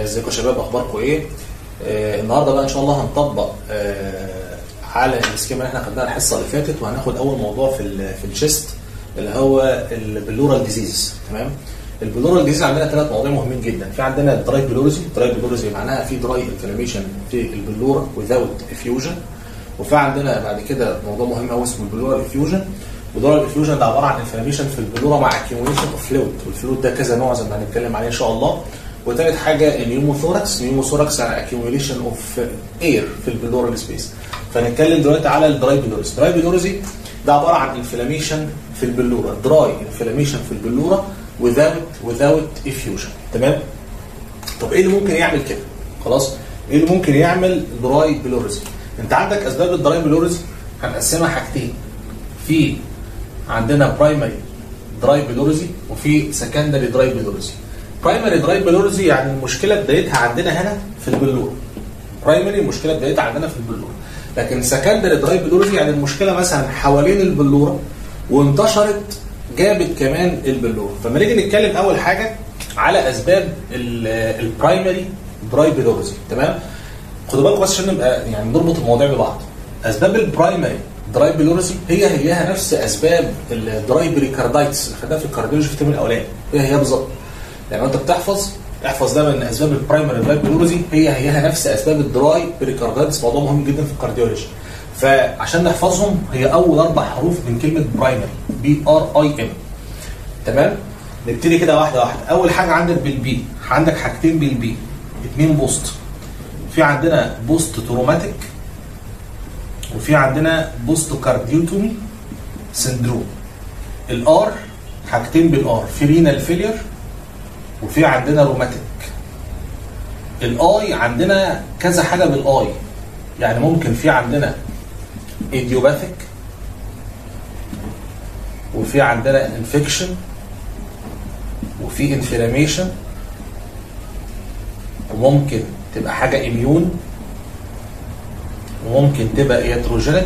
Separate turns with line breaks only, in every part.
آه، ازيكم يا شباب اخباركم ايه آه، النهارده بقى ان شاء الله هنطبق آه، على السكيما اللي احنا خدناها الحصه اللي فاتت وهناخد اول موضوع في ال في الشيست اللي هو البلورال ديزيز تمام البلورال ديزيز عندنا ثلاث مواضيع مهمين جدا في عندنا الدراي بلوريزي الدراي بلوريزي معناها في دراي انفلاميشن في البلوره without افيوجن وفي عندنا بعد كده موضوع مهم قوي اسمه البلورال افيوجن ودورال الافيوجن ده عباره عن انفلاميشن في البلوره مع اكيوميشن اوف فلويد والفلويد ده كذا نوع زي ما هنتكلم عليه ان شاء الله وثالث حاجه النيوموثوركس النيوموثوركس يعني اكيوميشن اوف اير في البلورال سبيس فنتكلم دلوقتي على الدراي بلوريز الدراي بلوريزي ده عباره عن انفلاميشن في البلوره دراي انفلاميشن في البلوره without without effusion تمام طب ايه اللي ممكن يعمل كده خلاص ايه اللي ممكن يعمل دراي بلوريزي انت عندك اسباب الدراي بلوريزي هنقسمها حاجتين في عندنا برايمري دراي بلوريزي وفي سكندري دراي بلوريزي برايمري دراي بلوريزي يعني المشكله بدايتها عندنا هنا في البلور برايمري المشكله بدايتها عندنا في البلور لكن سكندري دراي بلوريزي يعني المشكله مثلا حوالين البلوره وانتشرت جابت كمان البلوره فلما نيجي نتكلم اول حاجه على اسباب البرايمري دراي بلوريزي تمام خدوا بالكم بس عشان نبقى يعني نربط المواضيع ببعض اسباب البرايمري دراي بلوريزي هي هيها نفس اسباب الدراي بريكاردايتس اللي خدناها في الكارديولوجي في الترم الاولاني هي هي بالظبط يعني انت بتحفظ احفظ دايما ان اسباب البرايمري دراي بلوريزي هي هيها نفس اسباب الدراي بريكاردايتس موضوع مهم جدا في الكارديولوجي فعشان نحفظهم هي اول اربع حروف من كلمه برايمري بي ار اي ام تمام نبتدي كده واحده واحده اول حاجه عندك بالبي عندك حاجتين بالبي اتنين بوست في عندنا بوست تروماتيك وفي عندنا بوست كارديوتومي سندروم الار حاجتين بالار في رينال فيلير وفي عندنا روماتيك الاي عندنا كذا حاجه بالاي يعني ممكن في عندنا ايديوباثيك وفي عندنا انفكشن وفي انفلاميشن وممكن تبقى حاجه اميون وممكن تبقى ياتروجينيك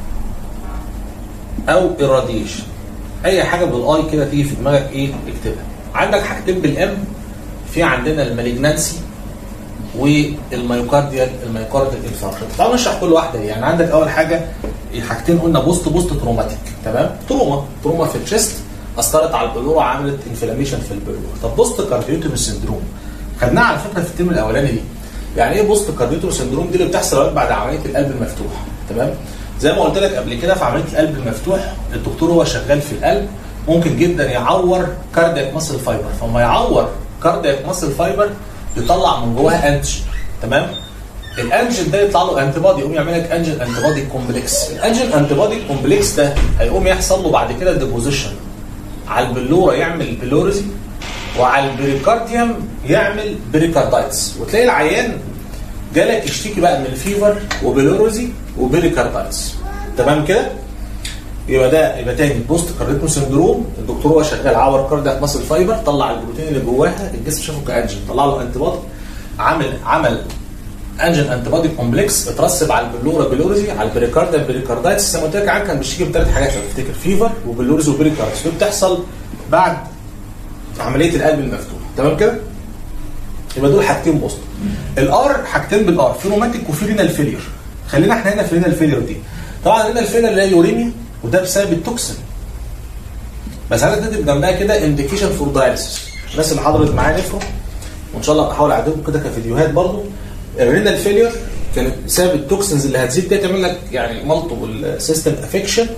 او irradiation اي حاجه بالاي كده تيجي في دماغك ايه اكتبها عندك حاجتين بالام في عندنا المالجنانسي والميوكارديال الميوكارديال انفاركشن تعالوا نشرح كل واحده يعني عندك اول حاجه حاجتين قلنا بوست بوست تروماتيك تمام تروما تروما في الشيست اثرت على البلوره عملت انفلاميشن في البلوره طب بوست كارديوتومي سندروم خدناها على فكره في الترم الاولاني دي يعني ايه بوست كارديوتومي سندروم دي اللي بتحصل بعد عمليه القلب المفتوح تمام زي ما قلت لك قبل كده في عمليه القلب المفتوح الدكتور هو شغال في القلب ممكن جدا يعور كاردياك ماسل فايبر فما يعور كاردياك ماسل فايبر يطلع من جواها انتج تمام الانجن ده يطلع له انتي بودي يقوم يعمل لك انجن انتي بودي كومبلكس الانجن انتي بودي كومبلكس ده هيقوم يحصل له بعد كده ديبوزيشن على البلوره يعمل بلوريزي وعلى البريكارديوم يعمل بريكاردايتس وتلاقي العيان جالك يشتكي بقى من الفيفر وبلوريزي وبريكاردايتس تمام كده يبقى ده يبقى تاني بوست كارديتو سندروم الدكتور هو شغال عور كاردياك ماسل فايبر طلع البروتين اللي جواها الجسم شافه كانجن طلع له انتي بودي عمل عمل انجن انتي بودي كومبلكس اترسب على البلورا بلوريزي على البريكارديا بلوريكاردايتس زي ما قلت لك عن كان بيشتكي بثلاث حاجات لو تفتكر فيفر وبلوريزي وبريكاردايتس دول بتحصل بعد عمليه القلب المفتوح تمام كده؟ يبقى دول حاجتين بوست الار حاجتين بالار في روماتيك وفي رينال فيلير خلينا احنا هنا في رينال فيلير دي طبعا رينال فيلير اللي هي يوريميا وده بسبب التوكسين بس انا كاتب جنبها كده انديكيشن فور دايلسيس الناس اللي حضرت معايا نفروا وان شاء الله بحاول اعدلكم كده كفيديوهات برضو الرينال فيلير كانت بسبب التوكسينز اللي هتزيد دي تعمل لك يعني مالتيبل سيستم افكشن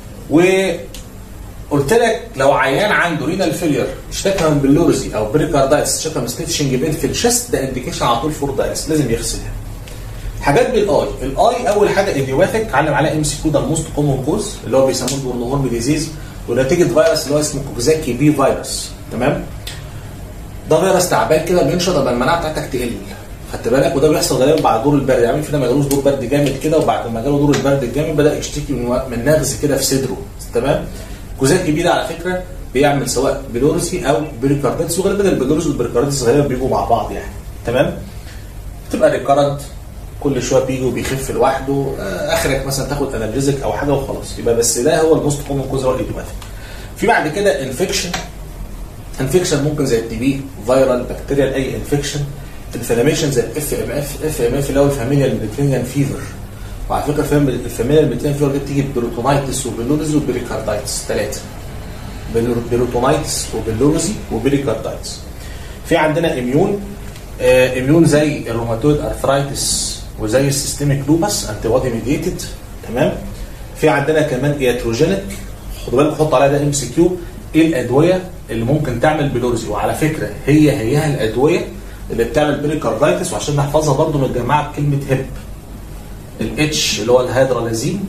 وقلت لك لو عيان عنده رينال فيلير اشتكى من بلوريزي او بريكاردايتس اشتكى من ستيتشنج بين في الشست ده انديكيشن على طول فور دايلس لازم يغسلها حاجات بالاي الاي اول حاجه ايديوباثيك علم عليها ام سي كيو ده الموست كومون كوز اللي هو بيسموه البورنهورن ديزيز ونتيجه فيروس اللي هو اسمه كوكزاكي بي فيروس تمام ده فيروس تعبان كده بينشط لما المناعه بتاعتك تقل خدت بالك وده بيحصل غالبا بعد دور البرد يعني فينا ما جالوش دور برد جامد كده وبعد ما جاله دور البرد الجامد بدا يشتكي من من نغز كده في صدره تمام كوزاكي بي ده على فكره بيعمل سواء بلورسي او بريكارديتس وغالبا البلورسي والبريكارديتس غالبا بيجوا مع بعض يعني تمام بتبقى ريكارنت كل شويه بيجي وبيخف لوحده اخرك مثلا تاخد انالجيزك او حاجه وخلاص يبقى بس ده هو الموست كومن كوز هو الايديوباثيك في بعد كده انفكشن انفكشن ممكن زي التي بي فيرال بكتيريال اي انفكشن انفلاميشن زي الاف ام اف اف ام اف اللي هو الفاميليال ميديترينيان فيفر وعلى فكره فاهم الفاميليال ميديترينيان فيفر دي بتيجي ببروتونايتس وبيلوريزي وبريكاردايتس ثلاثه بيروتونايتس وبيلوريزي وبريكاردايتس في عندنا اميون آه اميون زي الروماتويد ارثرايتس وزي السيستميك لوبس انتي بودي ميديتد تمام في عندنا كمان اياتروجينيك خدوا بالكم حط عليها ده ام سي كيو ايه الادويه اللي ممكن تعمل بلورزي وعلى فكره هي هيها الادويه اللي بتعمل بريكاردايتس وعشان نحفظها برضو متجمعه بكلمه هيب الاتش اللي هو الهيدرالازين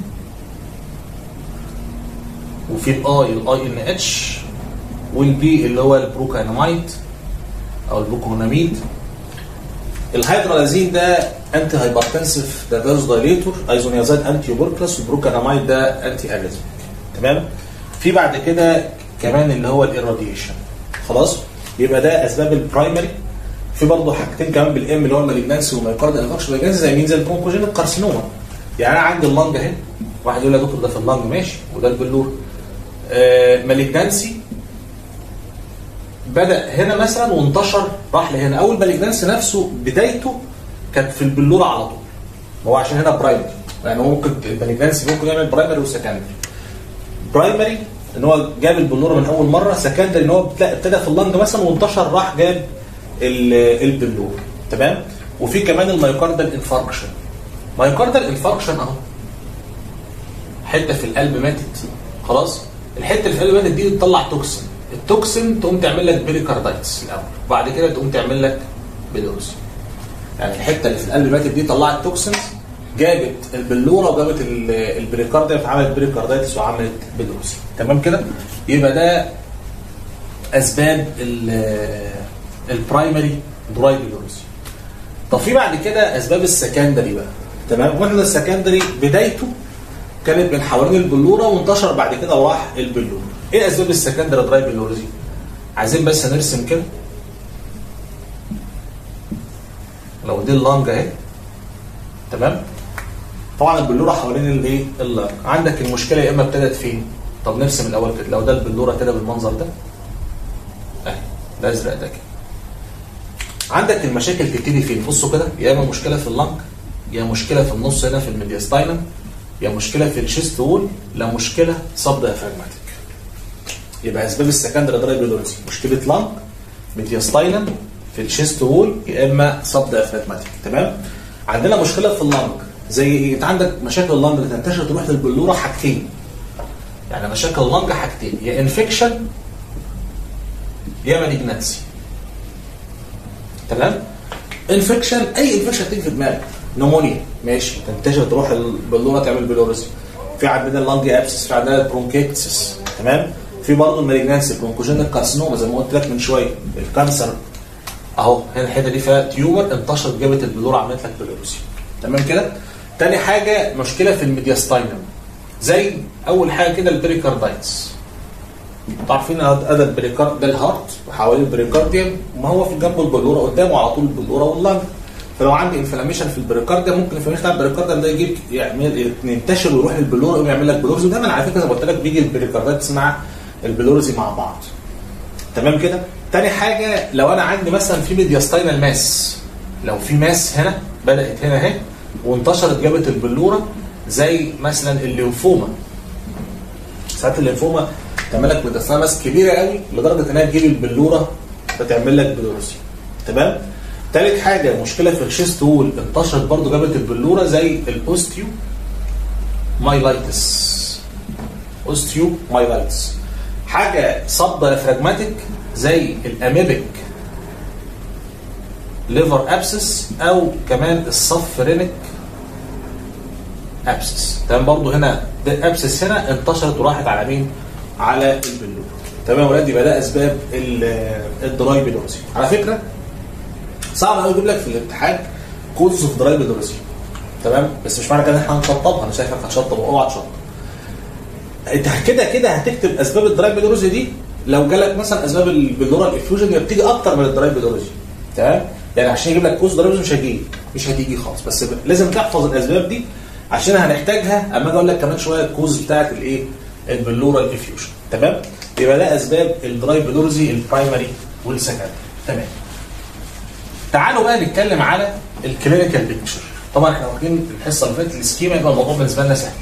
وفي الاي الاي ان اتش والبي اللي هو البروكاناميد او البروكوناميد الهيدرالازين ده انتي هايبرتنسيف ده فازو دايليتور ايزونيازيد انتي يوبركلس والبروكاناميد ده انتي اريزميك تمام في بعد كده كمان اللي هو الاراديشن خلاص يبقى ده اسباب البرايمري في برضه حاجتين كمان بالام اللي هو المالجنسي والمايكارد انفكشن مالجنسي زي مين زي البرونكوجينيك كارسينوما يعني انا عندي اللنج اهي واحد يقول لي يا دكتور ده في اللنج ماشي وده البلور آه مالجنسي بدا هنا مثلا وانتشر راح لهنا اول مالجنسي نفسه بدايته كانت في البلوره على طول هو عشان هنا برايمري يعني هو ممكن المالجنسي ممكن يعمل برايمري وسكندري برايمري ان هو جاب البلوره من اول مره سكندري ان هو ابتدى في اللنج مثلا وانتشر راح جاب البلور تمام وفي كمان المايوكاردال انفاركشن مايوكاردال انفاركشن اهو حته في القلب ماتت خلاص الحته اللي في القلب ماتت دي تطلع توكسين التوكسين تقوم تعمل لك بيريكاردايتس الاول وبعد كده تقوم تعمل لك بيلورس يعني الحته اللي في القلب ماتت دي طلعت توكسينز جابت البلوره وجابت البريكارديا فعملت بريكاردايتس وعملت بيلورس تمام كده يبقى ده اسباب البرايمري دراي بيلورس طب في بعد كده اسباب السكندري بقى تمام واحنا السكندري بدايته كانت من حوالين البلوره وانتشر بعد كده وراح البلوره ايه اسباب السكندري دراي بيلورس عايزين بس نرسم كده لو دي اللانج اهي تمام طبعا البلوره حوالين الايه اللانج عندك المشكله يا اما ابتدت فين طب نرسم الاول كده لو ده البلوره كده بالمنظر ده اهي ده ازرق ده كده عندك المشاكل تبتدي فين بصوا كده يا اما مشكله في اللنج يا مشكله في النص هنا في الميدياستاينم يا مشكله في الشيست وول لا مشكله صب ديافراجماتيك يبقى اسباب السكندري دراي بيلوريزي مشكله لنج ميدياستاينم في الشيست وول يا اما صب ديافراجماتيك تمام عندنا مشكله في اللنج زي ايه انت عندك مشاكل اللنج اللي تنتشر تروح للبلوره حاجتين يعني مشاكل اللنج حاجتين يا انفكشن يا مالجنسي تمام انفكشن اي انفكشن تيجي في دماغك نمونيا ماشي تنتشر تروح البلوره تعمل بلوريزي في عندنا اللنج ابسس في عندنا البرونكيتسس تمام في برضه المالجنسي برونكوجينيك كارسينوما زي ما قلت لك من شويه الكانسر اهو هنا الحته دي فيها تيومر انتشرت جابت البلوره عملت لك بلوريزي تمام كده تاني حاجه مشكله في الميدياستاينم زي اول حاجه كده البريكاردايتس انتوا عارفين ده البريكارد ده الهارت وحوالين البريكارديوم وما هو في جنبه البلوره قدامه على طول البلوره واللنج فلو عندي انفلاميشن في البريكارديوم ممكن الانفلاميشن بتاع البريكارديوم ده يجيب يعمل ينتشر ويروح للبلوره ويقوم يعمل لك بلورز ودايما على فكره زي ما قلت لك بيجي البريكاردايتس مع البلورزي مع بعض تمام كده تاني حاجه لو انا عندي مثلا في ميدياستاينال ماس لو في ماس هنا بدات هنا اهي وانتشرت جابت البلوره زي مثلا الليمفوما ساعات الليمفوما تعمل لك ميداستاماس كبيره قوي لدرجه انها تجيب البلوره فتعمل لك بلورسي تمام ثالث حاجه مشكله في الشيست وول انتشرت برضو جابت البلوره زي الاوستيو مايلايتس اوستيو مايلايتس حاجه صب ديافراجماتيك زي الاميبك ليفر ابسس او كمان الصفرينيك ابسس تمام برضو هنا ده ابسس هنا انتشرت وراحت على مين على البلور تمام يا ولاد يبقى ده اسباب الدراي بيلورسي على فكره صعب قوي يجيب لك في الامتحان كوز اوف دراي بيلورسي تمام بس مش معنى كده ان احنا هنشطبها انا شايفك هتشطب اوعى تشطب انت كده كده هتكتب اسباب الدراي بيلورسي دي لو جالك مثلا اسباب البلورال افيوجن هي بتيجي اكتر من الدراي بيلورسي تمام يعني عشان يجيب لك كوز دراي مش هتيجي مش هتيجي خالص بس لازم تحفظ الاسباب دي عشان هنحتاجها اما اجي اقول لك كمان شويه الكوز بتاعت الايه البلورال افيوجن تمام يبقى ده اسباب الدراي بلورزي البرايمري والسكندري تمام تعالوا بقى نتكلم على الكلينيكال بيكتشر طبعا احنا واخدين الحصه اللي فاتت السكيما يبقى الموضوع بالنسبه لنا سهل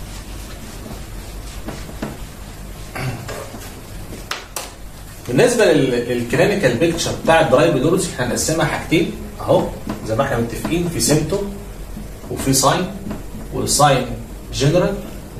بالنسبه للكلينيكال بيكتشر بتاع الدرايبيدولوجي احنا هنقسمها حاجتين اهو زي ما احنا متفقين في سيمتوم وفي ساين والساين جنرال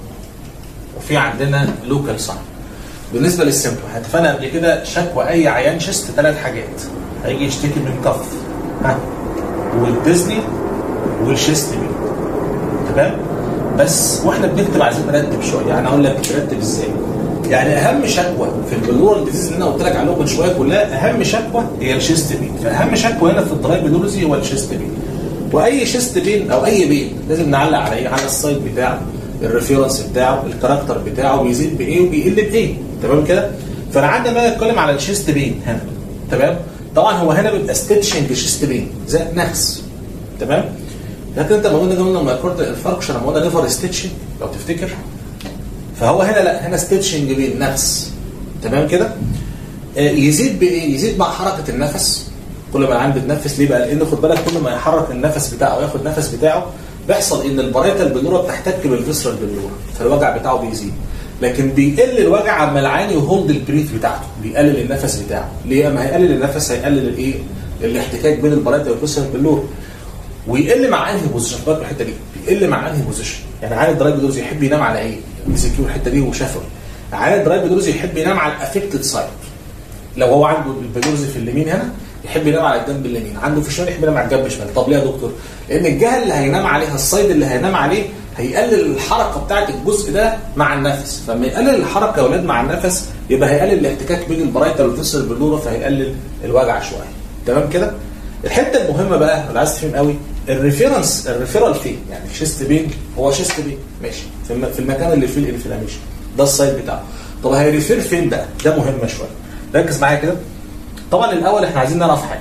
وفي عندنا لوكال ساين بالنسبه للسيمتوم احنا اتفقنا قبل كده شكوى اي عيان شيست ثلاث حاجات هيجي يشتكي من كف ها والديزني والشيست بين تمام بس واحنا بنكتب عايزين نرتب شويه يعني اقول لك ترتب ازاي يعني اهم شكوى في البلورال ديزيز اللي انا قلت لك عليهم من شويه كلها اهم شكوى هي الشيست بين فاهم شكوى هنا في الدرايبيدولوجي هو الشيست بين واي شيست بين او اي بين لازم نعلق على ايه على السايد بتاعه الريفيرنس بتاعه الكاركتر بتاعه بيزيد بايه وبيقل بايه تمام كده فانا عندي بقى اتكلم على الشيست بين هنا تمام طبعا هو هنا بيبقى ستيتشنج شيست بين زي نفس تمام لكن انت لما قلنا قلنا مايكورد انفاركشن لما قلنا ليفر ستيتشنج لو تفتكر فهو هنا لا هنا ستيتشنج بين نفس تمام كده آه يزيد بايه يزيد مع حركه النفس كل ما العيان بيتنفس ليه بقى لان خد بالك كل ما يحرك النفس بتاعه او ياخد نفس بتاعه بيحصل ان الباريتال بلورا بتحتك بالفيسرال بلورا فالوجع بتاعه بيزيد لكن بيقل الوجع اما العيان يهولد البريث بتاعته بيقلل النفس بتاعه ليه اما هيقلل النفس هيقلل الايه الاحتكاك بين الباريتال والفيسرال بلورا ويقل مع انهي بوزيشن بالك الحته دي بيقل مع انهي بوزيشن يعني عيان الدرايف دوز يحب ينام على ايه مسكيو الحته دي وشافه عيان الدرايف دوز يحب ينام على الافكتد سايد لو هو عنده البيدورز في اليمين هنا يحب ينام على الجنب اليمين عنده في الشمال يحب ينام على الجنب الشمال طب ليه يا دكتور لان الجهه اللي هينام عليها السايد اللي هينام عليه هيقلل الحركه بتاعه الجزء ده مع النفس فلما يقلل الحركه يا اولاد مع النفس يبقى هيقلل الاحتكاك بين البرايتال والفيسر باللورا فهيقلل الوجع شويه تمام كده الحته المهمه بقى اللي عايز تفهم قوي الريفيرنس الريفيرال فين يعني شيست بين هو شيست بين ماشي في, في المكان اللي فيه الانفلاميشن ده السايد بتاعه طب هيريفير فين بقى ده مهمه شويه ركز معايا كده طبعا الاول احنا عايزين نعرف حاجه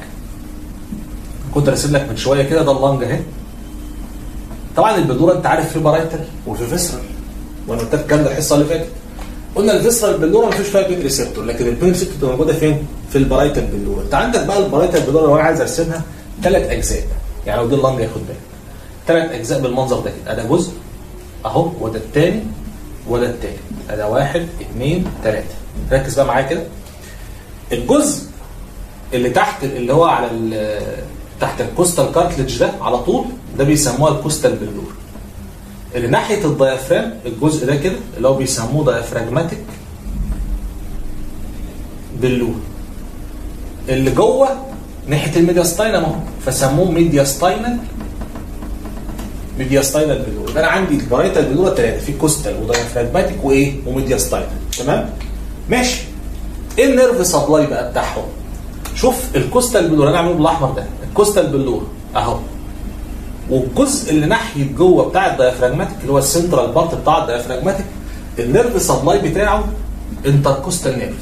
كنت راسم لك من شويه كده ده اللنج اهي طبعا البلوره انت عارف في بارايتال وفي فيسرال وانا قلت لك الكلام ده الحصه اللي فاتت قلنا الفيسرال البلوره ما فيش فيها بين ريسبتور لكن البين ريسبتور موجوده فين؟ في البرايتال بلوره انت عندك بقى البرايتال بلوره لو انا عايز ارسمها ثلاث اجزاء يعني لو دي اللنج ياخد بالك ثلاث اجزاء بالمنظر ده كده ده جزء اهو وده الثاني وده الثالث ده واحد اثنين ثلاثه ركز بقى معايا كده الجزء اللي تحت اللي هو على تحت الكوستال كارتلج ده على طول ده بيسموها الكوستال بلور اللي ناحيه الديافرام الجزء ده كده اللي هو بيسموه ديافراجماتيك بلور اللي جوه ناحيه الميدياستاينم اهو فسموه ميدياستاينال ميدياستاينال بلور ده انا عندي البرايتال بلور ثلاثه في كوستال وديافراجماتيك وايه وميدياستاينال تمام ماشي ايه النيرف سبلاي بقى بتاعهم شوف الكوستال بلور انا عامله بالاحمر ده الكوستال بلور اهو والجزء اللي ناحيه جوه بتاع الديافراجماتيك اللي هو السنترال بارت بتاع الديافراجماتيك النيرف سبلاي بتاعه انتركوستال نيرف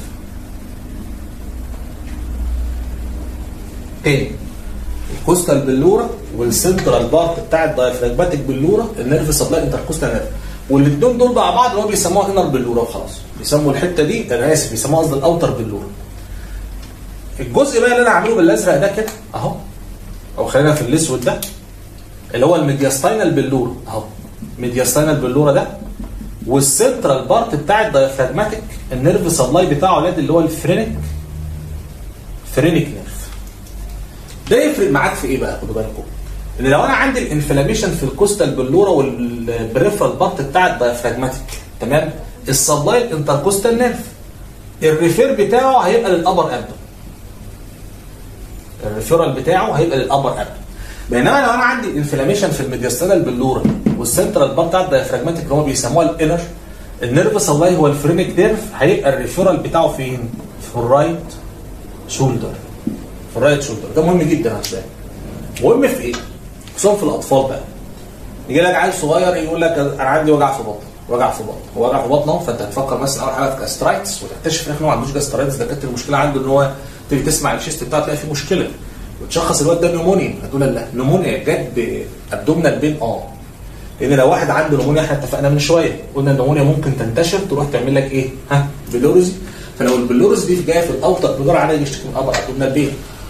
تاني الكوستال بلورا والسنترال بارت بتاع الديافراجماتيك بلورا النيرف سبلاي انتركوستال نيرف والاثنين دول مع بعض اللي هو بيسموها انر بلورا وخلاص بيسموا الحته دي انا اسف بيسموها قصدي الاوتر بلورا الجزء بقى اللي انا عامله بالازرق ده كده اهو او خلينا في الاسود ده اللي هو الميدياستاينال بلورا اهو ميدياستاينال بلورا ده والسنترال بارت بتاع الديافراجماتيك النيرف سبلاي بتاعه اولاد اللي هو الفرينك فرينك نيرف ده يفرق معاك في ايه بقى خدوا بالكم ان لو انا عندي الانفلاميشن في الكوستال بلورا والبريفرال بارت بتاع الديافراجماتيك تمام السبلاي الانتركوستال نيرف الريفير بتاعه هيبقى للابر ابدو الريفيرال بتاعه هيبقى للابر ابدو بينما لو انا عندي انفلاميشن في الميدياستانال بلورا والسنترال بارت بتاع الديافراجماتيك اللي هو بيسموها الانر النيرف سبلاي هو الفرينك نيرف هيبقى الريفيرال بتاعه فين؟ في الرايت شولدر في الرايت شولدر ده مهم جدا هتلاقي مهم في ايه؟ خصوصا في الاطفال بقى يجي لك عيل صغير يقول لك انا عندي وجع في بطني وجع في بطنه هو وجع في بطنه فانت هتفكر مثلا اول حاجه في جاسترايتس وتكتشف في الاخر ان هو ما عندوش جاسترايتس ده كانت المشكله عنده ان هو تيجي تسمع الشيست بتاعه تلاقي فيه مشكله وتشخص الواد ده نمونيا هتقول لا نمونيا جت بابدومينال بين اه لان لو واحد عنده نمونيا احنا اتفقنا من شويه قلنا النمونيا ممكن تنتشر تروح تعمل لك ايه؟ ها بلوريزي فلو البلوريزي دي جايه في الاوتر بلور على يشتكي من ابر ابدومينال بين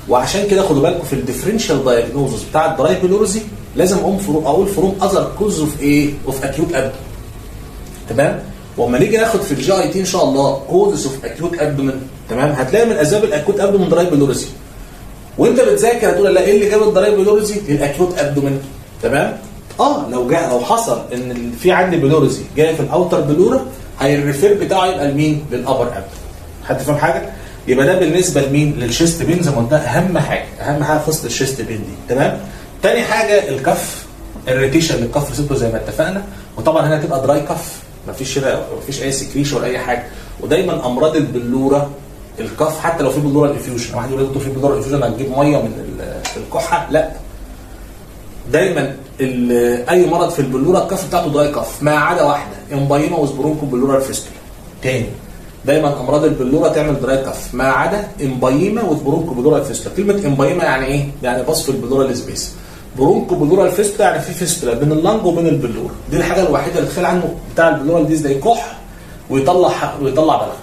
وعشان كده خدوا بالكم في الديفرنشال دايجنوزس بتاع الدراي بلورزي لازم اقوم فروم اقول فروم اذر كوز اوف ايه؟ اوف اكيوت اب تمام؟ واما نيجي ناخد في الجي اي تي ان شاء الله كوزز اوف اكيوت ابدومن تمام؟ هتلاقي من اسباب الاكيوت ابدومن دراي بلورزي وانت بتذاكر هتقول لا ايه اللي جاب الدراي بلورزي؟ للاكيوت ابدومن تمام؟ اه لو جاء لو حصل ان ال- في عندي بلورزي جاي في الاوتر بلورا هي الريفير بتاعه يبقى لمين؟ للابر ابدومن حد فاهم حاجه؟ يبقى ده بالنسبه لمين؟ للشيست بين زي ما قلت اهم حاجه اهم حاجه في قصه الشيست بين دي تمام؟ تاني حاجه الكف الريتيشن للكف ريسبتور زي ما اتفقنا وطبعا هنا تبقى دراي كف مفيش هنا مفيش اي سكريشن ولا اي حاجه ودايما امراض البلوره الكف حتى لو في بلورال انفيوجن واحد يقول لي دكتور في بلورال انفيوجن هتجيب ميه من ال- الكحه لا دايما ال- اي مرض في البلوره الكف بتاعته دراي كف ما عدا واحده امبايما وسبرونكو بلورال فيستولا تاني دايما امراض البلوره تعمل دراي كف ما عدا امبايما وسبرونكو بلورال فيستولا كلمه امبايما يعني ايه يعني بصف البلورال سبيس برونكو بلورال فيستولا يعني في فيستولا بين اللنج وبين البلوره دي الحاجه الوحيده اللي تخيل عنه بتاع البلورال ديز ده يكح ويطلع حق ويطلع بلغم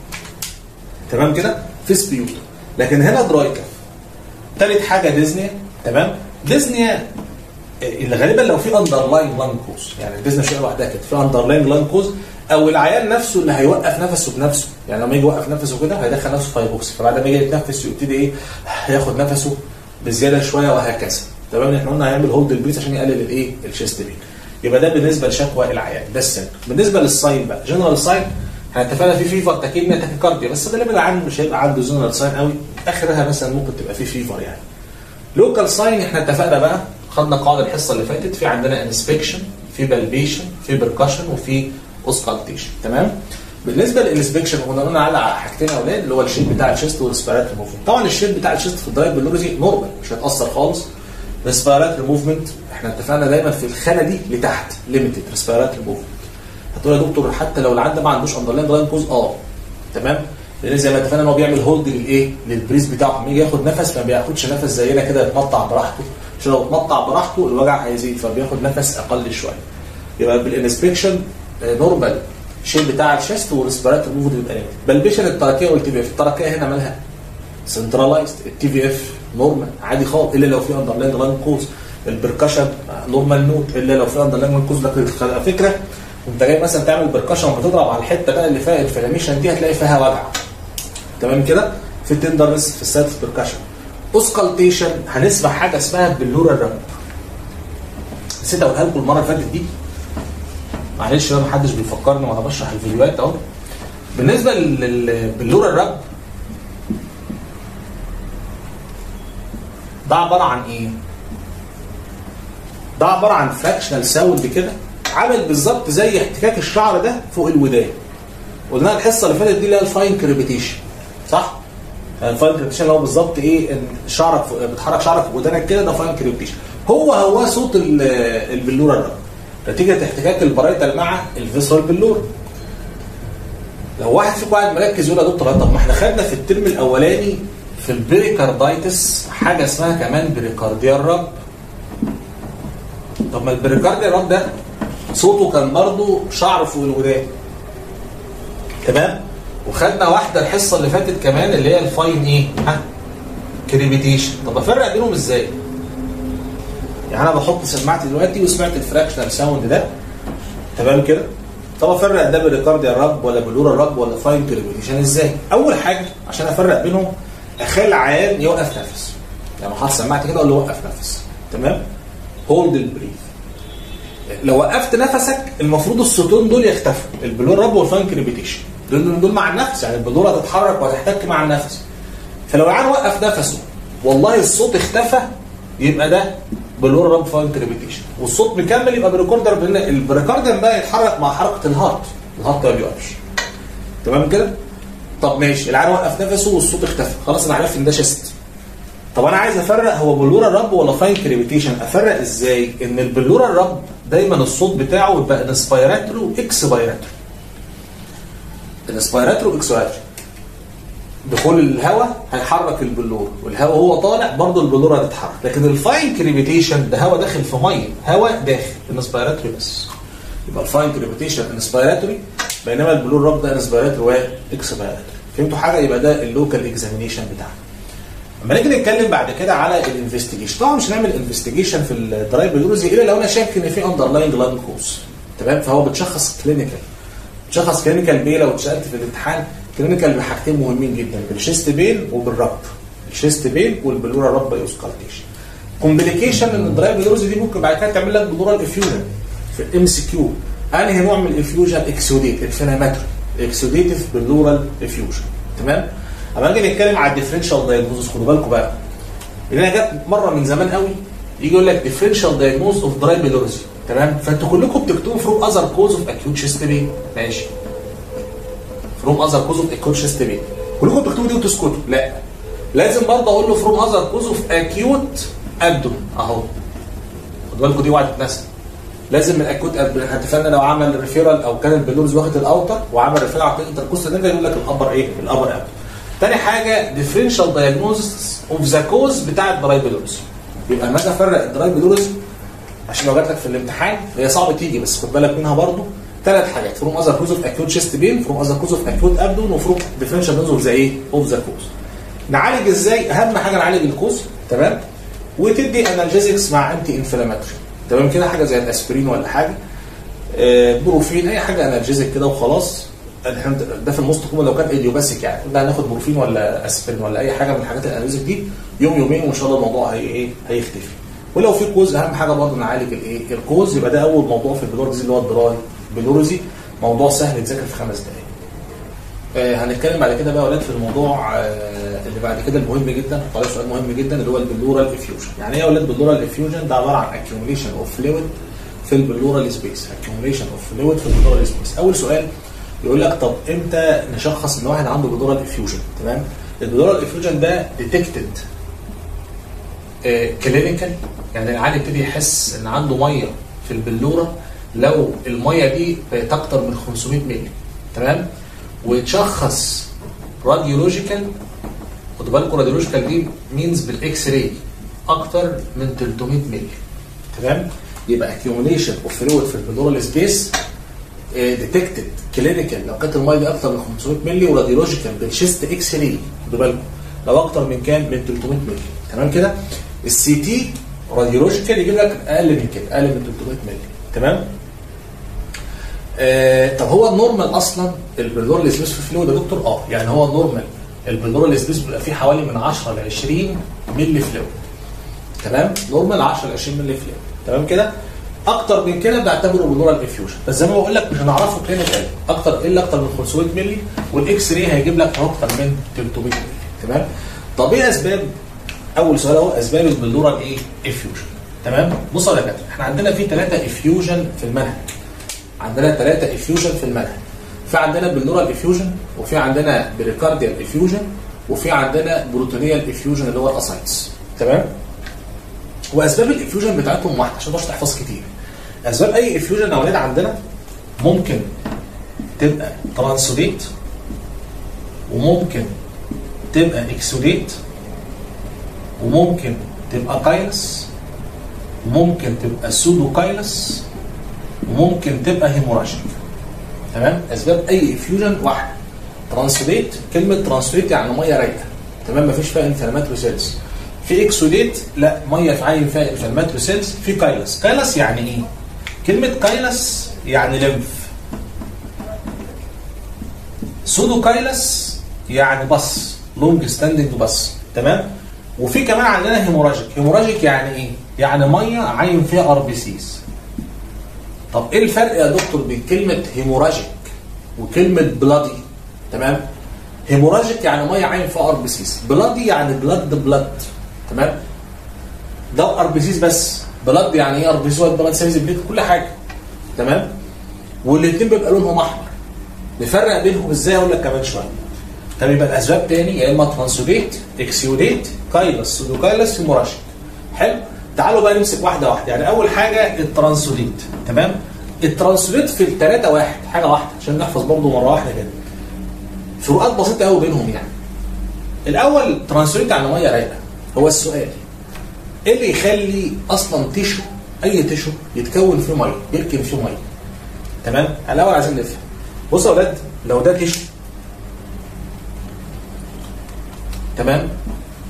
تمام كده في سبيوت لكن هنا دراي كف تالت حاجه ديزنيا تمام ديزنيا اللي غالبا لو في اندرلاين لانج كوز يعني الديزنيا شويه لوحدها كده في اندرلاين لانج كوز او العيان نفسه اللي هيوقف نفسه بنفسه يعني لما يجي يوقف نفسه كده هيدخل نفسه في هايبوكسي فبعد ما يجي يتنفس يبتدي ايه ياخد نفسه بزياده شويه وهكذا تمام احنا قلنا هيعمل هولد البريس عشان يقلل الايه الشيست بين يبقى ده بالنسبه لشكوى العيان ده السن بالنسبه للساين بقى جنرال ساين احنا اتفقنا في فيفر تاكيدنا تاكيكارديا بس غالبا العيان مش هيبقى عنده جنرال ساين قوي اخرها مثلا ممكن تبقى في فيفر يعني لوكال ساين احنا اتفقنا بقى خدنا قاعده الحصه اللي فاتت في عندنا انسبكشن في بالبيشن في بركشن وفي اوسكالتيشن تمام بالنسبه للانسبكشن كنا قلنا على حاجتين يا اولاد اللي هو الشيب بتاع الشيست والريسبيراتوري موفمنت طبعا الشيب بتاع الشيست في الدرايف بلوريزي نورمال مش هيتاثر خالص ريسبيراتوري موفمنت احنا اتفقنا دايما في الخانه دي لتحت ليميتد ريسبيراتوري موفمنت هتقول يا دكتور حتى لو العيان ده ما عندوش اندرلاين دراين كوز اه تمام لان زي ما اتفقنا ان هو بيعمل هولد للايه للبريس بتاعه لما يجي ياخد نفس ما بياخدش نفس زينا كده يتمطع براحته عشان لو اتمطع براحته الوجع هيزيد فبياخد نفس اقل شويه يبقى بالانسبكشن نورمال الشيل بتاع الشيست والريسبيراتوري موفمنت بيبقى ليميتد بالبيشن التراكيه والتي في اف التراكيه هنا مالها سنترلايزد التي في اف نورمال عادي خالص الا لو في اندرلاين لاين كوز البركشن نورمال نوت الا لو في اندرلاين كوز لكن على فكره انت جاي مثلا تعمل بركشن وبتضرب على الحته بقى اللي فيها الانفلاميشن دي هتلاقي فيها وجع تمام كده في تندرنس في السايد بركشن اوسكالتيشن هنسمع حاجه اسمها بلورال راب نسيت اقولها لكم المره اللي فاتت دي معلش بقى محدش بيفكرني وانا بشرح الفيديوهات اهو بالنسبه للبلورال راب ده عباره عن ايه؟ ده عباره عن فراكشنال ساوند كده عامل بالظبط زي احتكاك الشعر ده فوق الودان قلنا الحصه اللي فاتت دي اللي هي الفاين كريبيتيشن صح؟ الفاين كريبيتيشن اللي هو بالظبط ايه ان شعرك بتحرك شعرك في ودانك كده ده فاين كريبيتيشن هو هو صوت البلوره الرب نتيجه احتكاك البرايتال مع الفيسرال بلور لو واحد فيكم قاعد مركز يقول يا دكتور طب ما احنا خدنا في الترم الاولاني في البريكاردايتس حاجه اسمها كمان بريكارديال رب طب ما البريكارديال رب ده صوته كان برضه شعر فوق الودان تمام وخدنا واحده الحصه اللي فاتت كمان اللي هي الفاين ايه ها كريبيتيشن طب افرق بينهم ازاي يعني انا بحط سماعتي دلوقتي وسمعت الفراكشنال ساوند ده تمام كده طب افرق ده بريكارديا رب ولا بلورا رب ولا فاين كريبيتيشن ازاي اول حاجه عشان افرق بينهم اخلي العيان يوقف نفس يعني حاطط سماعتي كده اقول له وقف نفس تمام هولد البريث لو وقفت نفسك المفروض الصوتين دول يختفوا البلور رب والفاين كريبيتيشن دول دول مع النفس يعني البلوره هتتحرك وهتحتك مع النفس فلو العيان وقف نفسه والله الصوت اختفى يبقى ده بلور رب فاين كريبيتيشن والصوت مكمل يبقى بريكوردر لان البريكاردر بقى يتحرك مع حركه الهارت الهارت ما بيوقفش تمام كده طب ماشي العيان وقف نفسه والصوت اختفى خلاص انا عرفت ان ده شيست طب انا عايز افرق هو بلورا رب ولا فاين كريبيتيشن افرق ازاي ان البلورا رب دايما الصوت بتاعه يبقى انسبيراتوري واكسبيراتوري الانسبيراتوري واكسبيراتوري دخول الهواء هيحرك البلور والهواء هو طالع برضه البلور هتتحرك لكن الفاين كريبيتيشن ده هواء داخل في ميه هواء داخل انسبيراتوري بس يبقى الفاين كريبيتيشن انسبيراتوري بينما البلور رب ده انسبيراتوري واكسبيراتوري فهمتوا حاجه يبقى ده اللوكال اكزامينيشن بتاعنا اما نيجي نتكلم بعد كده على الانفستيجيشن طبعا مش هنعمل انفستيجيشن في الدرايف بيلوريزي الا لو انا شايف ان في اندرلاينج لاين كوز تمام فهو بتشخص كلينيكال بتشخص كلينيكال بايه لو اتسالت في الامتحان كلينيكال بحاجتين مهمين جدا بالشيست بين وبالربط الشيست بين والبلورا رب يوسكالتيشن كومبليكيشن ان الدرايف بيلوريزي دي ممكن بعد كده تعمل لك بلورال افيوجن في الام سي كيو انهي نوع من الافيوجن اكسوديت انفلاماتوري اكسوديتيف بلورال افيوجن تمام اما نيجي نتكلم على الديفرنشال دايجنوز خدوا بالكم بقى ان انا جت مره من زمان قوي يجي يقول لك ديفرنشال دايجنوز اوف دراي بيلوريزي تمام فانتوا كلكم بتكتبوا فروم اذر كوز اوف اكيوت شيست بين ماشي فروم اذر كوز اوف اكيوت شيست بين كلكم بتكتبوا دي وتسكتوا لا لازم برضه اقول له فروم اذر كوز اوف اكيوت ابدوم اهو خدوا بالكم دي وعد تتنسى لازم من اكيوت ابدوم احنا اتفقنا لو عمل ريفيرال او كان البلورز واخد الاوتر وعمل ريفيرال على الانتركوست ده يقول لك الابر ايه الابر ابدوم تاني حاجه ديفرنشال دايجنوزس اوف ذا كوز بتاع الدرايبيلوريز يبقى لما اجي افرق الدرايبيلوريز عشان لو جات لك في الامتحان هي صعب تيجي بس خد بالك منها برضو ثلاث حاجات فروم اذر كوز اوف اكيوت شيست بين فروم اذر كوز اوف اكيوت ابدون وفروم ديفرنشال دايجنوز اوف ذا ايه اوف ذا كوز نعالج ازاي اهم حاجه نعالج الكوز تمام وتدي انالجيزكس مع انتي انفلاماتوري تمام كده حاجه زي الاسبرين ولا حاجه آه بروفين اي حاجه انالجيزك كده وخلاص احنا ده في الموست كومن لو كان ايديوباسيك يعني قلنا هناخد مورفين ولا اسبرين ولا اي حاجه من الحاجات الاناليزك دي يوم يومين وان شاء الله الموضوع هي ايه هيختفي ولو في كوز اهم حاجه برضه نعالج الايه الكوز يبقى ده اول موضوع في البلوريزي اللي هو الدراي بلوريزي موضوع سهل يتذاكر في خمس دقائق آه هنتكلم بعد كده بقى يا ولاد في الموضوع آه اللي بعد كده المهم جدا طالع سؤال مهم جدا اللي هو البلورال افيوجن يعني ايه يا ولاد بلورال افيوجن ده عباره عن اكيوميليشن اوف فلويد في البلورال سبيس اكيوميليشن اوف فلويد في البلورال سبيس اول سؤال يقول لك طب امتى نشخص ان واحد عنده بلورال افيوجن تمام البلورال افيوجن ده ديتكتد كلينيكال يعني العيان يبتدي يحس ان عنده ميه في البلوره لو الميه دي بقت اكتر من 500 مللي تمام ويتشخص راديولوجيكال خدوا بالكم راديولوجيكال دي مينز بالاكس راي اكتر من 300 مللي تمام يبقى اكيوميليشن اوف فلويد في البلورال سبيس ديتكتد كلينيكال لو كانت الميه دي اكتر من 500 مللي وراديولوجيكال بالشيست اكس راي خدوا بالكم لو اكتر من كام من 300 مللي تمام كده السي تي راديولوجيكال يجيب لك اقل من كده اقل من 300 مللي تمام آه طب هو النورمال اصلا البلورال سبيس في فلويد يا دكتور اه يعني هو النورمال البلورال سبيس بيبقى فيه حوالي من 10 ل 20 مللي فلويد تمام نورمال 10 ل 20 مللي فلويد تمام كده اكتر من كده بعتبره بلورال افيوجن بس زي ما بقول لك مش هنعرفه كلينيكال اكتر الا اكتر من 500 مللي والاكس راي هيجيب لك اكتر من 300 مللي تمام طب ايه اسباب اول سؤال اهو اسباب البلورال ايه افيوجن تمام بصوا يا دكاتره احنا عندنا في ثلاثه افيوجن في المنهج عندنا ثلاثه افيوجن في المنهج في عندنا بلورال افيوجن وفي عندنا بريكارديال افيوجن وفي عندنا بروتونيال افيوجن اللي هو الاسايتس تمام واسباب الافيوجن بتاعتهم واحده عشان مش تحفظ كتير اسباب اي افيوجن يا اولاد عندنا ممكن تبقى ترانسوديت وممكن تبقى اكسوديت وممكن تبقى كايلس وممكن تبقى سودو كايلس وممكن تبقى هيموراجيك تمام اسباب اي افيوجن واحده ترانسوديت كلمه ترانسوديت يعني ميه رايقه تمام مفيش فيها انفلاماتوري سيلز في اكسوديت لا ميه في عين فيها انفلاماتوري سيلز في كايلس كايلس يعني ايه كلمه كايلس يعني لمف سودو كايلس يعني بص لونج ستاندنج بص تمام وفي كمان عندنا هيموراجيك هيموراجيك يعني ايه يعني ميه عين فيها ار بي سيز طب ايه الفرق يا دكتور بين كلمه هيموراجيك وكلمه بلادي تمام هيموراجيك يعني ميه عين فيها ار بي سيز بلادي يعني بلاد بلاد تمام ده ار بي سيز بس بلاد يعني ايه ار بي سيز بلاد سيلز بليد كل حاجه تمام والاثنين بيبقى لونهم احمر نفرق بينهم ازاي اقول لك كمان شويه طب يبقى الاسباب تاني يا اما ترانسوديت اكسيوديت كايلس سودوكايلس هيموراجيك حلو تعالوا بقى نمسك واحده واحده يعني اول حاجه الترانسوديت تمام الترانسوديت في الثلاثه واحد حاجه واحده عشان نحفظ برضه مره واحده كده فروقات بسيطه قوي بينهم يعني الاول ترانسوديت يعني ميه رايقه هو السؤال ايه اللي يخلي اصلا تيشو اي تيشو يتكون فيه ميه يركن فيه ميه تمام الاول عايزين نفهم بصوا يا اولاد لو ده تيشو تمام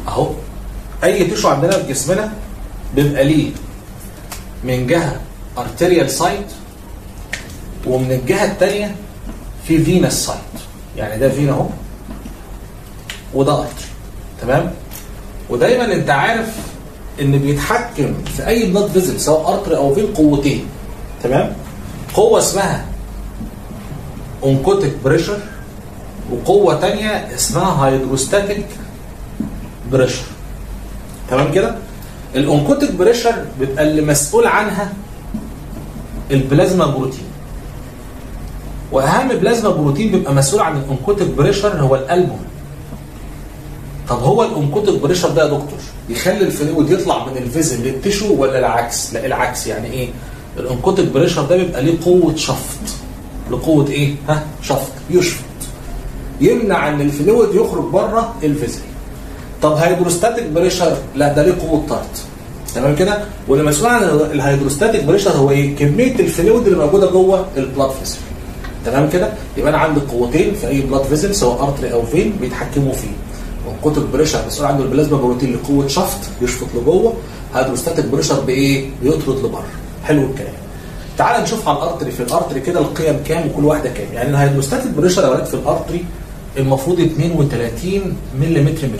اهو اي تشو عندنا في جسمنا بيبقى ليه من جهه ارتريال سايت ومن الجهه الثانيه في فينس سايت يعني ده فين اهو وده ارتري تمام ودايما انت عارف ان بيتحكم في اي بلاد فيزل سواء ارتري او فين قوتين تمام قوه اسمها اونكوتيك بريشر وقوه تانية اسمها هيدروستاتيك بريشر تمام كده الاونكوتيك بريشر بيبقى اللي مسؤول عنها البلازما بروتين واهم بلازما بروتين بيبقى مسؤول عن الاونكوتيك بريشر هو الالبوم طب هو الاونكوتيك بريشر ده يا دكتور يخلي الفلويد يطلع من الفيزل للتشو ولا العكس لا العكس يعني ايه الاونكوتيك بريشر ده بيبقى ليه قوه شفط لقوه ايه ها شفط يشفط يمنع ان الفلويد يخرج بره الفيزل طب هيدروستاتيك بريشر لا ده ليه قوه طرد تمام كده واللي مسؤول عن الهيدروستاتيك بريشر هو ايه كميه الفلويد اللي موجوده جوه البلاد فيزل تمام كده يبقى انا عندي قوتين في اي بلاد فيزل سواء ارتري او فين بيتحكموا فيه وقوه البريشر مسؤول عنده البلازما بروتين لقوه شفط يشفط لجوه هيدروستاتيك بريشر بايه بيطرد لبره حلو الكلام تعال نشوف على الارتري في الارتري كده القيم كام وكل واحده كام يعني الهيدروستاتيك بريشر يا ولاد في الارتري المفروض 32 ملم ميركوري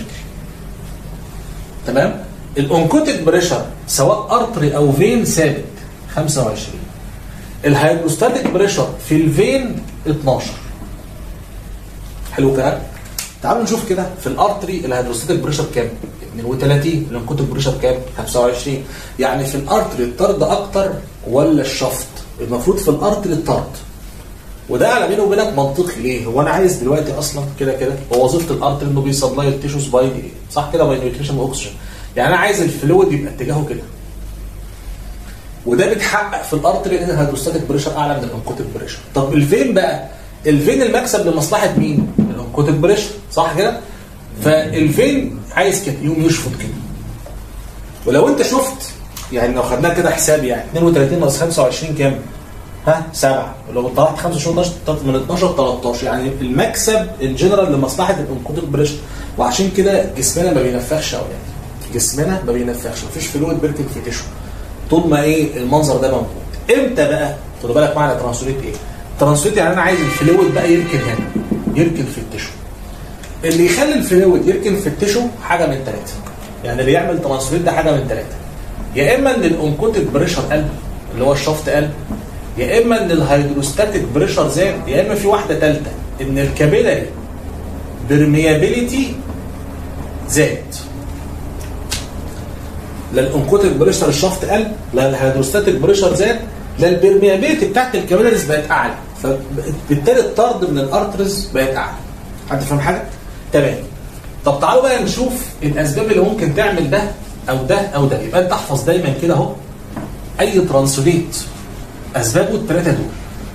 تمام الاونكوتيك بريشر سواء ارتري او فين ثابت 25 الهيدروستاتيك بريشر في الفين 12 حلو الكلام تعالوا نشوف كده في الارتري الهيدروستاتيك بريشر كام 32 الانكوتيك بريشر كام 25 يعني في الارتري الطرد اكتر ولا الشفط المفروض في الارتري الطرد وده على بيني وبينك منطقي ليه هو انا عايز دلوقتي اصلا كده كده هو وظيفه الارتري انه بيسبلاي التيشوز باي صح كده باي نيوتريشن واكسجين يعني انا عايز الفلويد يبقى اتجاهه كده وده بيتحقق في الارتري ان الهيدروستاتيك بريشر اعلى من الانكوتيك بريشر طب الفين بقى الفين المكسب لمصلحه مين الانكوتيك بريشر صح كده فالفين عايز كده يقوم يشفط كده ولو انت شفت يعني لو خدناها كده حساب يعني 32 ناقص 25 كام ها 7 لو طلعت 25 12 من 12 13 يعني المكسب الجنرال لمصلحه الانكوتيك بريشر وعشان كده جسمنا ما بينفخش قوي يعني جسمنا ما بينفخش مفيش فلويد بيركن في تشو طول ما ايه المنظر ده موجود امتى بقى خدوا بالك معنى ترانسوليت ايه ترانسوليت يعني انا عايز الفلويد بقى يركن هنا يركن في التشو اللي يخلي الفلويد يركن في التشو حاجه من ثلاثه يعني اللي يعمل ترانسوليت ده حاجه من ثلاثه يا اما ان الاونكوتيك بريشر قل اللي هو الشفط قل يا اما ان الهيدروستاتيك بريشر زاد يا اما في واحده ثالثه ان الكابيلاري برميابيليتي زاد لا الانكوتيك بريشر الشفط قل لا الهيدروستاتيك بريشر زاد لا البرميابيليتي بتاعت الكابيلاريز بقت اعلى فبالتالي الطرد من الارترز بقت اعلى حد فاهم حاجه؟ تمام طب تعالوا بقى نشوف الاسباب اللي ممكن تعمل ده او ده او ده يبقى انت احفظ دايما كده اهو اي ترانسوليت اسبابه الثلاثه دول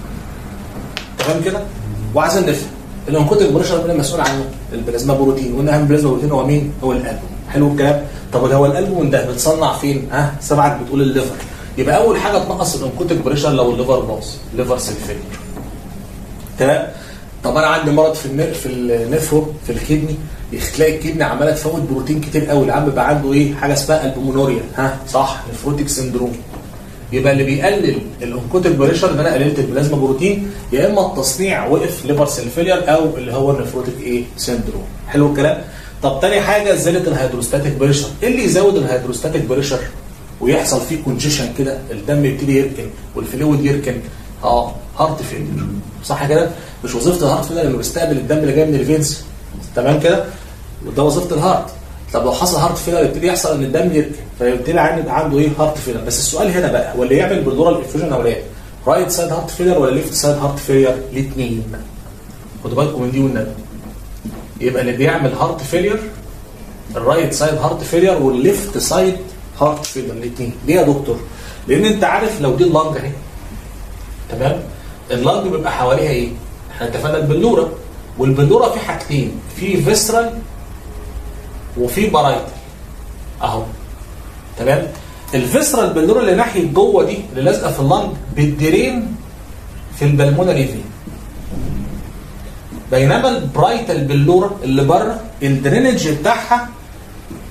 تمام كده؟ وعايزين نفهم الانكوتيك بريشر مين المسؤول عنه؟ البلازما بروتين وان اهم بلازما بروتين هو مين؟ هو القلب حلو الكلام؟ طب هو الالبوم ده بتصنع فين؟ ها سبعك بتقول الليفر يبقى اول حاجه تنقص الانكوتيك بريشر لو الليفر باظ ليفر سيل فيلير تمام طب انا عندي مرض في النر في النفرو في الكدني تلاقي الكدني عماله تفوت بروتين كتير قوي العم بقى عنده ايه حاجه اسمها البومونوريا ها صح نفروتيك سندروم يبقى اللي بيقلل الانكوتيك بريشر ان انا قللت البلازما بروتين يا اما التصنيع وقف ليفر سيل فيلير او اللي هو النفروتيك ايه سندروم حلو الكلام طب تاني حاجه زياده الهيدروستاتيك بريشر ايه اللي يزود الهيدروستاتيك بريشر ويحصل فيه كونجيشن كده الدم يبتدي يركن والفلويد يركن اه هارت فيلير صح كده مش وظيفه الهارت فيلير انه بيستقبل الدم اللي جاي من الفينز تمام كده وده وظيفه الهارت طب لو حصل هارت فيلر يبتدي يحصل ان الدم يركن فيبتدي عنده عنده ايه هارت فيلر بس السؤال هنا بقى هو اللي يعمل بالدورال انفيوجن او لا رايت سايد هارت فيلر ولا ليفت سايد هارت فيلر الاثنين خدوا بالكم من دي والنبي يبقى اللي بيعمل هارت فيلر الرايت سايد هارت فيلر والليفت سايد هارت فيلر الاثنين ليه يا دكتور لان انت عارف لو دي اللنج اهي تمام اللنج بيبقى حواليها ايه احنا اتفقنا البلوره والبلوره في حاجتين في فيسرال وفي بارايتال اهو تمام الفيسرال بلوره اللي ناحيه جوه دي اللي لازقه في اللنج بتدرين في البلمونري فين بينما البرايتال بلوره اللي بره الدرينج بتاعها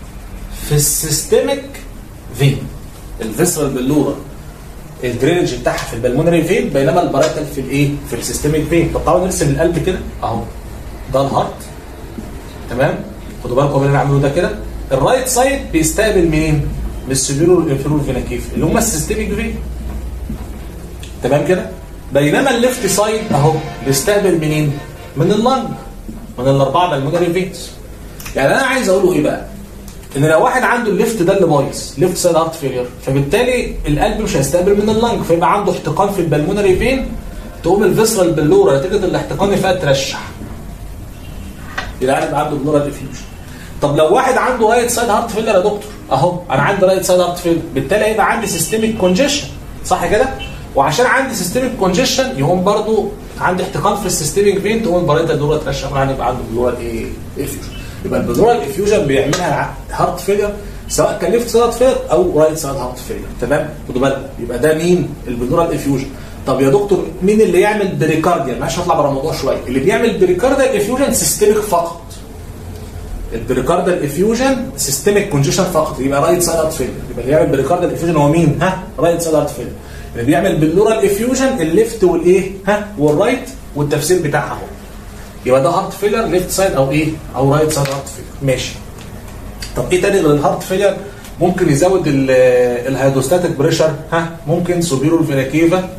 في السيستميك فين الفيسرال بلورا الدرينج بتاعها في البلمونري فين بينما البرايتال في الايه في السيستميك فين طب تعالوا نرسم القلب كده اهو ده الهارت تمام خدوا بالكم من اللي انا عامله ده كده الرايت سايد بيستقبل منين من السوبيرور والانفيرور فينا كيف اللي هم السيستميك فين تمام كده بينما الليفت سايد اهو بيستقبل منين من اللنج من الاربعه بالمونري فينز يعني انا عايز اقوله ايه بقى ان لو واحد عنده الليفت ده اللي بايظ ليفت سايد هارت فيلير فبالتالي القلب مش هيستقبل من اللنج فيبقى عنده احتقان في البلمونري فين تقوم الفيسرال بلوره نتيجه الاحتقان فيها ترشح يبقى يبقى عنده بلورال افيوجن طب لو واحد عنده رايت سايد هارت فيلر يا دكتور اهو انا عندي رايت سايد هارت فيلر بالتالي هيبقى عندي سيستميك كونجيشن صح كده وعشان عندي سيستميك كونجيشن يقوم برضو عندي احتقان في السيستميك فين تقوم البرايتا دورة ترشح معايا يبقى عنده بلورال ايه افيوجن يبقى البلورال افيوجن بيعملها هارت فيلر سواء كان ليفت سايد هارت فيلر او رايت سايد هارت فيلر تمام خدوا بالكم يبقى ده مين البلورال افيوجن طب يا دكتور مين اللي يعمل بريكارديا معلش هطلع بره الموضوع شويه اللي بيعمل بريكارديا افيوجن سيستميك فقط البريكاردال افيوجن سيستميك كونجيشن فقط يبقى رايت سايد هارت فيلر يبقى اللي يعمل بريكاردال افيوجن هو مين ها رايت سايد هارت فيلر اللي بيعمل باللورال افيوجن الليفت والايه ها والرايت والتفسير بتاعها اهو يبقى ده هارت فيلر ليفت سايد او ايه او رايت سايد هارت فيلر ماشي طب ايه تاني غير الهارت فيلر ممكن يزود الهيدروستاتيك بريشر ها ممكن سوبيرور فيناكيفا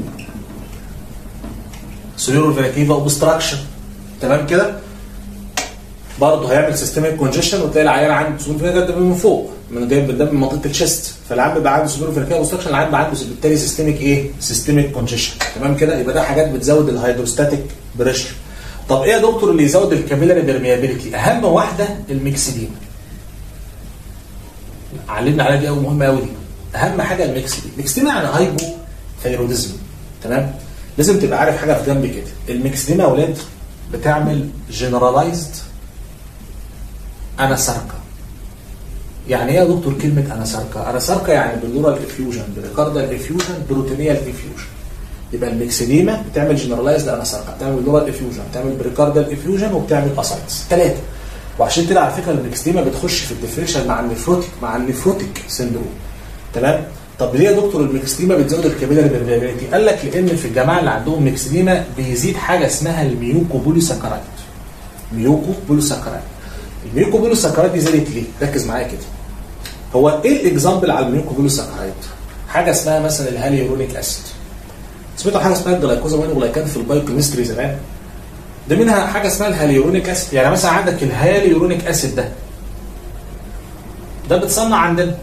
سوبيرور فيناكيفا اوبستراكشن تمام كده برضه هيعمل سيستميك كونجيشن وتلاقي العيان عنده سوبر فيناكيفا ده من فوق من جايب الدم من منطقه الشيست فالعيان بيبقى عنده سوبر فيناكيفا اوبستراكشن العيان بيبقى عنده بالتالي سيستميك ايه سيستميك كونجيشن تمام كده يبقى ده حاجات بتزود الهيدروستاتيك بريشر طب ايه يا دكتور اللي يزود الكابيلاري بيرميابيليتي اهم واحده الميكسيدين علمنا عليها دي قوي مهمه قوي دي اهم حاجه الميكسيدين الميكسيدين يعني هايبو ثايروديزم تمام لازم تبقى عارف حاجه في جنب كده الميكسيدين يا اولاد بتعمل جنرالايزد اناساركا يعني ايه يا دكتور كلمه اناساركا اناساركا يعني بلورال افيوجن بريكاردال افيوجن بروتينيال افيوجن يبقى الميكسيديما بتعمل جنرالايزد اناساركا بتعمل بلورال افيوجن بتعمل بريكاردال افيوجن وبتعمل اسايتس ثلاثه وعشان كده على فكره الميكسيديما بتخش في الديفريشن مع النفروتيك مع النفروتيك سندروم تمام طب ليه يا دكتور الميكسيديما بتزود الكابيلاري بيرميابيليتي قال لك لان في الجماعه اللي عندهم ميكسيديما بيزيد حاجه اسمها الميوكو بوليساكرايد ميوكو بوليساكرايد الميوكو بوليساكرايد دي زادت ليه ركز معايا كده هو ايه الاكزامبل على الميوكو بوليساكرايد حاجه اسمها مثلا الهاليورونيك اسيد سمعتوا حاجه اسمها الجلايكوزامين ولايكان في البايوكيمستري زمان ده منها حاجه اسمها الهاليورونيك اسيد يعني مثلا عندك الهاليورونيك اسيد ده ده بتصنع عندنا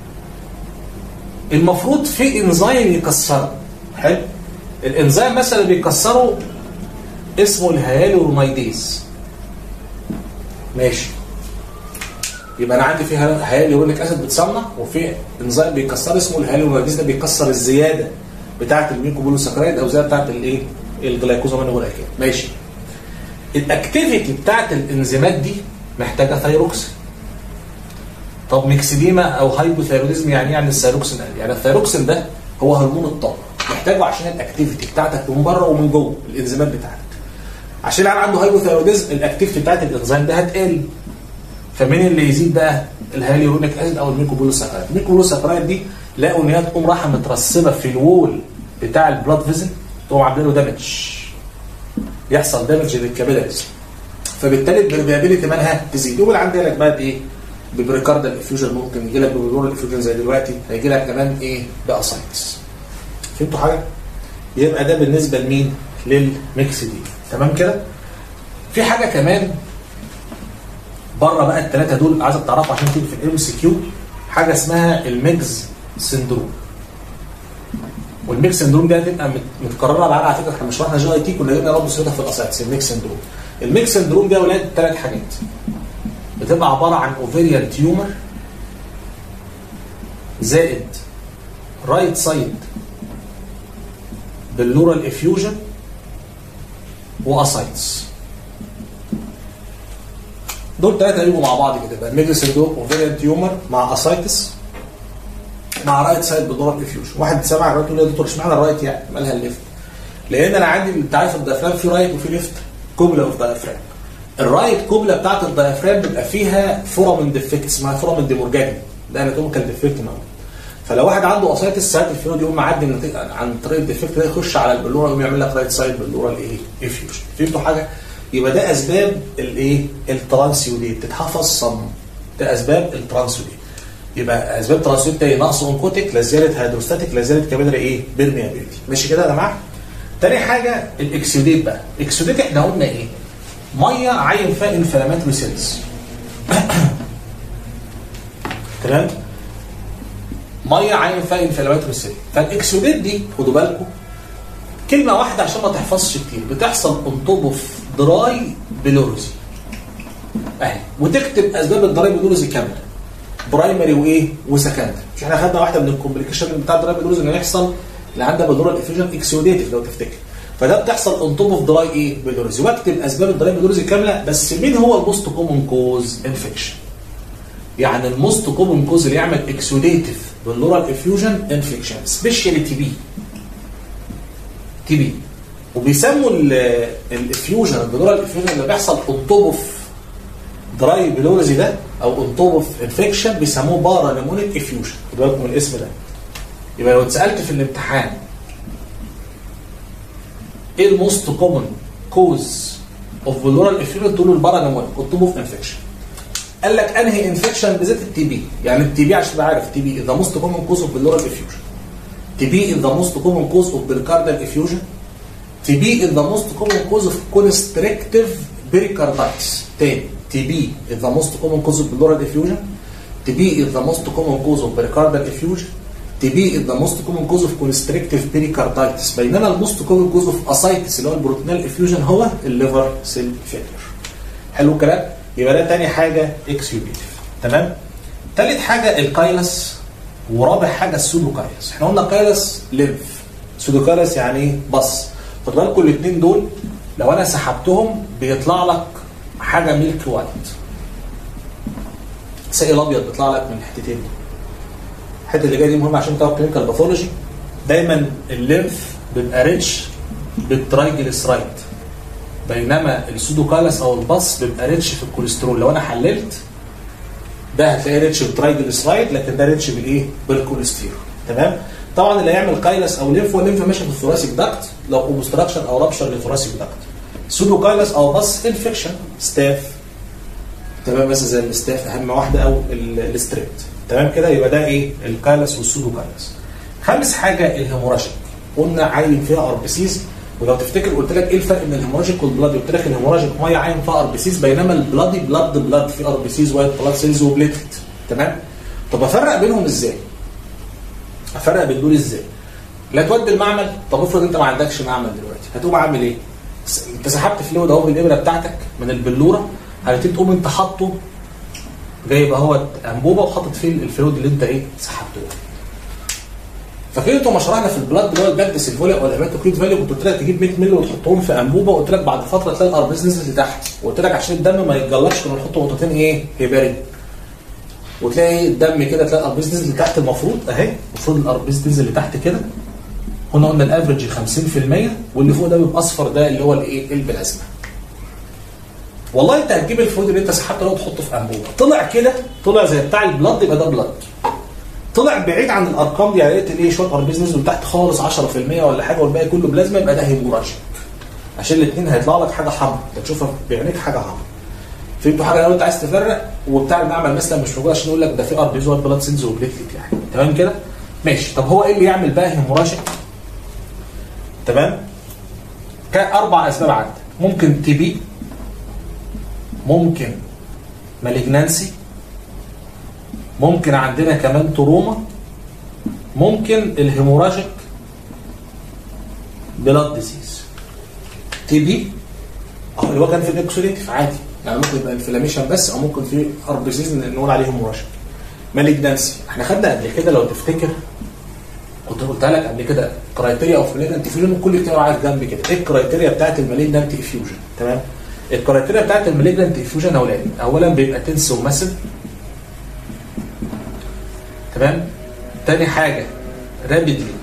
المفروض في انزيم يكسره حلو الانزيم مثلا اللي بيكسره اسمه الهيالورونيديز ماشي يبقى انا عندي في هيالورونيك اسيد بتصنع وفي انزيم بيكسر اسمه الهيالورونيديز ده بيكسر الزياده بتاعه الميكوبولوساكرايد او زياده بتاعه الايه الجلايكوزامين والأكيد ماشي الاكتيفيتي بتاعه الانزيمات دي محتاجه ثايروكسين طب ميكسيديما او هايبوثايروديزم يعني يعني الثايروكسين يعني الثايروكسين ده هو هرمون الطاقه محتاجه عشان الاكتيفيتي بتاعتك من بره ومن جوه الانزيمات بتاعتك عشان العيان عنده هايبوثايروديزم الاكتيفيتي بتاعت الانزيم ده هتقل فمين اللي يزيد بقى الهاليورونيك اسيد او الميكوبولوساكرايد الميكوبولوساكرايد دي لقوا ان هي تقوم رايحه مترسبه في الوول بتاع البلاد فيزل تقوم عامله له دامج يحصل دامج للكابيلاريز فبالتالي البرميابيليتي مالها تزيد يقول عندي لك بقى ايه ببريكاردال افيوجن ممكن يجي لك ببلورال افيوجن زي دلوقتي هيجي لك كمان ايه باسايتس فهمتوا حاجه؟ يبقى ده بالنسبه لمين؟ للميكس دي تمام كده؟ في حاجه كمان بره بقى الثلاثه دول عايزك تعرفوا عشان تيجي في الام سي كيو حاجه اسمها الميكس سندروم والميكس سندروم دي هتبقى متكرره بقى على فكره احنا مش شرحنا جي اي تي كنا جبنا برضه سيرتها في الاسايتس الميكس سندروم الميكس سندروم ده يا ولاد ثلاث حاجات بتبقى عباره عن اوفيريال تيومر زائد رايت سايد باللورال افيوجن واسايتس دول ثلاثه يجوا مع بعض كده يبقى الميجل سندروم اوفيريال تيومر مع اسايتس مع رايت سايد باللورال افيوجن واحد سمع الرايت يقول لي يا دكتور اشمعنى الرايت يعني مالها الليفت لان انا عندي انت عارف الديافرام في رايت وفي ليفت كوبلا اوف ديافرام الرايت كوبلا بتاعت الدايفرام بيبقى فيها فورامين ديفكت اسمها فورامين ديمورجاني ده اناتوميكال ديفكت موجود فلو واحد عنده اسايتس ساعات الفلويد يقوم معدي من عن طريق الديفكت ده يخش على البلوره يقوم يعمل لك رايت سايد بلوره الايه؟ افيوجن فهمتوا حاجه؟ يبقى ده اسباب الايه؟ الترانسيوديت تتحفظ صم ده اسباب الترانسيوديت يبقى اسباب ترانسيوديت تاني نقص اونكوتيك لا زياده هيدروستاتيك لا زياده كابيلاري ايه؟ بيرميابيلتي ماشي كده يا جماعه؟ تاني حاجه الاكسيوديت بقى الاكسيوديت احنا قلنا ايه؟ ميه عين فيها انفلاماتوري سيلز تمام؟ ميه عين فيها انفلاماتوري سيل فالاكسوديت دي خدوا بالكم كلمه واحده عشان ما تحفظش كتير بتحصل اون توب اوف دراي بلوريزي اهي وتكتب اسباب الدراي بلوريزي كامله برايمري وايه وسكندري مش احنا خدنا واحده من الكومبليكيشن بتاع الدراي بلوريزي ان يحصل اللي عندها بلورال افيوجن اكسوديتيف لو تفتكر فده بتحصل اون توب اوف دراي ايه بلوريزي واكتب اسباب الدراي بلوريزي كامله بس مين هو الموست كومن كوز انفكشن يعني الموست كومن كوز اللي يعمل اكسوديتيف باللورال افيوجن انفكشن سبيشالي تي بي تي بي وبيسموا الافيوجن البلورال افيوجن اللي بيحصل اون توب اوف دراي بلوريزي ده او اون توب اوف انفكشن بيسموه بارا نمونيك افيوجن خدوا بالكم من الاسم ده يبقى لو اتسالت في الامتحان ايه الموست كومن كوز اوف بلورال افيوجن تقول له البارا نمونيك اون توب اوف انفكشن قال لك انهي انفكشن بالذات التي بي يعني التي بي عشان تبقى عارف تي بي ذا موست كومن كوز اوف بلورال افيوجن تي بي ذا موست كومن كوز اوف بريكاردال افيوجن تي بي ذا موست كومن كوز اوف كونستريكتيف بريكاردايتس تاني تي بي ذا موست كومن كوز اوف بلورال افيوجن تي بي ذا موست كومن كوز اوف بريكاردال افيوجن تي بي ذا موست كومن كوز اوف كونستريكتيف بريكاردايتس بينما الموست كومن كوز اوف اسايتس اللي هو البروتينال افيوجن هو الليفر سيل فيلير حلو الكلام يبقى ده تاني حاجه اكسيوبيتيف تمام تالت حاجه الكايلس ورابع حاجه السودوكايلس احنا قلنا كايلس ليف سودوكايلس يعني ايه بص خد بالكم الاثنين دول لو انا سحبتهم بيطلع لك حاجه ميلك وايت سائل ابيض بيطلع لك من الحتتين دول الحته اللي جايه دي مهمه عشان تعرف كلينيكال باثولوجي دايما الليمف بيبقى ريتش بالترايجليسرايد بينما السودوكايلس او البص بيبقى ريتش في الكوليسترول لو انا حللت ده هتلاقيه ريتش بالترايجليسرايد لكن ده ريتش بالايه؟ بالكوليسترول تمام؟ طبعا اللي هيعمل كايلس او ليمف والليمف ماشي في الثوراسيك داكت لو اوبستراكشن او رابشر للثوراسيك داكت سودوكايلس او بص انفكشن ستاف تمام مثلا زي الستاف اهم واحده او الستريت تمام كده يبقى ده ايه؟ الكايلس والسودوكايلس خامس حاجه الهيموراجيك قلنا عين فيها اربسيس ولو تفتكر قلت لك ايه الفرق بين الهيموراجيك والبلادي قلت لك الهيموراجيك ميه عين فيها اربسيس بينما البلادي بلاد بلاد في اربسيس وايت بلاد سيلز وبليتلت تمام طب افرق بينهم ازاي افرق بين دول ازاي لا تودي المعمل طب افرض انت ما عندكش معمل دلوقتي هتقوم عامل ايه انت سحبت فلويد اهو بالابره بتاعتك من البلوره هتبتدي تقوم انت حاطه جايب اهوت انبوبه وحاطط فيه الفلويد اللي انت ايه سحبته فاكرين انتوا ما شرحنا في البلاد اللي هو البلاد سيلفوليا او الهيماتوكريت فاليو كنت قلت لك تجيب 100 مللي وتحطهم في انبوبه وقلت لك بعد فتره تلاقي الاربيز نزلت لتحت وقلت لك عشان الدم ما يتجلطش كنا نحط نقطتين ايه هيبارين وتلاقي الدم كده تلاقي الاربيز نزل لتحت المفروض اهي المفروض الاربيز تنزل لتحت كده هنا قلنا الافرج 50% واللي فوق ده بيبقى اصفر ده اللي هو الايه البلازما والله انت هتجيب الفلويد اللي انت سحبته ده وتحطه في انبوبه طلع كده طلع زي بتاع البلاد يبقى ده بلاد طلع بعيد عن الارقام دي يعني لقيت ايه شويه اربيز نزلوا تحت خالص 10% ولا حاجه والباقي كله بلازما يبقى ده هيموراجيك عشان الاثنين هيطلع لك حاجه حمراء تشوفها بعينيك حاجه حمراء فهمتوا حاجه لو انت عايز تفرق وبتاع المعمل مثلا مش موجود عشان يقول لك ده في اربيز وايت بلاد سيلز وبليتلت يعني تمام كده ماشي طب هو ايه اللي يعمل بقى هيموراجيك تمام كاربع اسباب عندك ممكن تي بي ممكن مالجنانسي ممكن عندنا كمان تروما ممكن الهيموراجيك بلاد ديزيز تي بي اهو اللي هو كان في الاكسوليتيف عادي يعني ممكن يبقى انفلاميشن بس او ممكن في اربسيز نقول عليه هيموراجيك مالجنانسي احنا خدنا قبل كده لو تفتكر كنت قلتها لك قبل كده كرايتيريا اوف مالجنانت افيوجن كل كتير قاعد جنبي كده ايه الكرايتيريا بتاعت المالجنانت افيوجن تمام الكرايتيريا بتاعت المالجنانت افيوجن اولاد اولا بيبقى تنس وماسل تمام تاني حاجة rapidly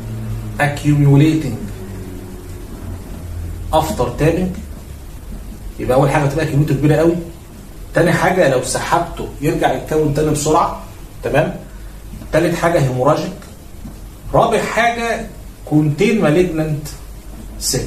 accumulating after tapping يبقى اول حاجه تبقى كميته كبيره قوي تاني حاجه لو سحبته يرجع يتكون تاني بسرعه تمام تالت حاجه هيموراجيك رابع حاجه كونتين مالجننت سيل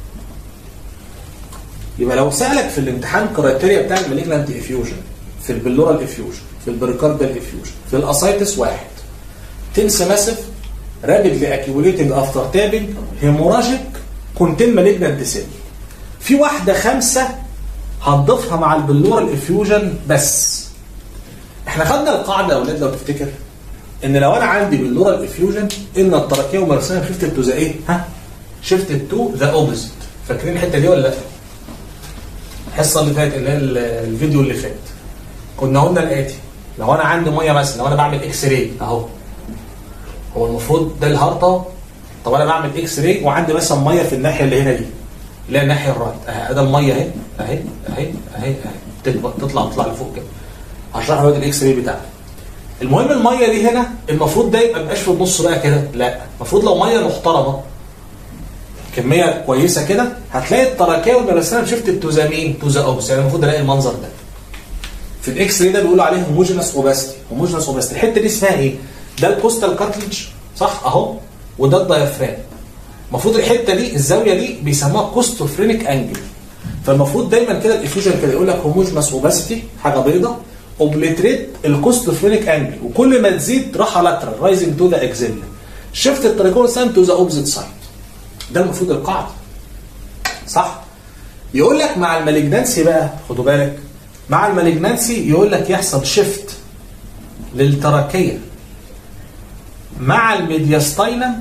يبقى لو سالك في الامتحان كرايتيريا بتاع المالجننت افيوجن في البلورال افيوجن في البريكاردال افيوجن في الاسايتس واحد تنس ماسف رابيدلي اكيوليتنج افتر تابنج هيموراجيك كونتين مالجننت سيل في واحده خمسه هتضيفها مع البلورال افيوجن بس احنا خدنا القاعده يا اولاد لو تفتكر ان لو انا عندي باللورال افيوجن ان التراكيه ومرسيه شيفتد تو ذا ايه؟ ها؟ شيفتد تو ذا اوبوزيت فاكرين الحته دي ولا لا؟ الحصه اللي فاتت اللي هي ال- الفيديو اللي فات كنا قلنا الاتي لو انا عندي ميه مثلا لو انا بعمل اكس راي اهو هو المفروض ده الهارت اهو طب انا بعمل اكس راي وعندي مثلا ميه في الناحيه اللي هنا دي اللي هي الناحيه الرايت اهي ده الميه اهي اهي اهي اهي اهي تطلع تطلع تطلع لفوق كده هشرح لك الاكس راي بتاعها المهم الميه دي هنا المفروض ده يبقى مبقاش في النص بقى كده لا المفروض لو ميه محترمه كميه كويسه كده هتلاقي التراكيه والمرسله شفت تو ذا مين تو ذا اوبس يعني المفروض الاقي المنظر ده في الاكس راي ده بيقولوا عليه هوموجينس اوباستي هوموجينس اوباستي الحته دي اسمها ايه ده الكوستال كارتلج صح اهو وده الدايفرام المفروض الحته دي الزاويه دي بيسموها كوستوفرينيك انجل فالمفروض دايما كده الافيوجن كده يقول لك هوموجينس اوباستي حاجه بيضه اوبليتريت الكوستوفرينيك انجل وكل ما تزيد راحه لاترال رايزنج تو ذا اكزيلا شفت التراكون سام تو ذا اوبزيت سايد ده المفروض القاعده صح يقول لك مع المالجنانسي بقى خدوا بالك مع المالجنانسي يقول لك يحصل شيفت للتراكيه مع الميدياستاينم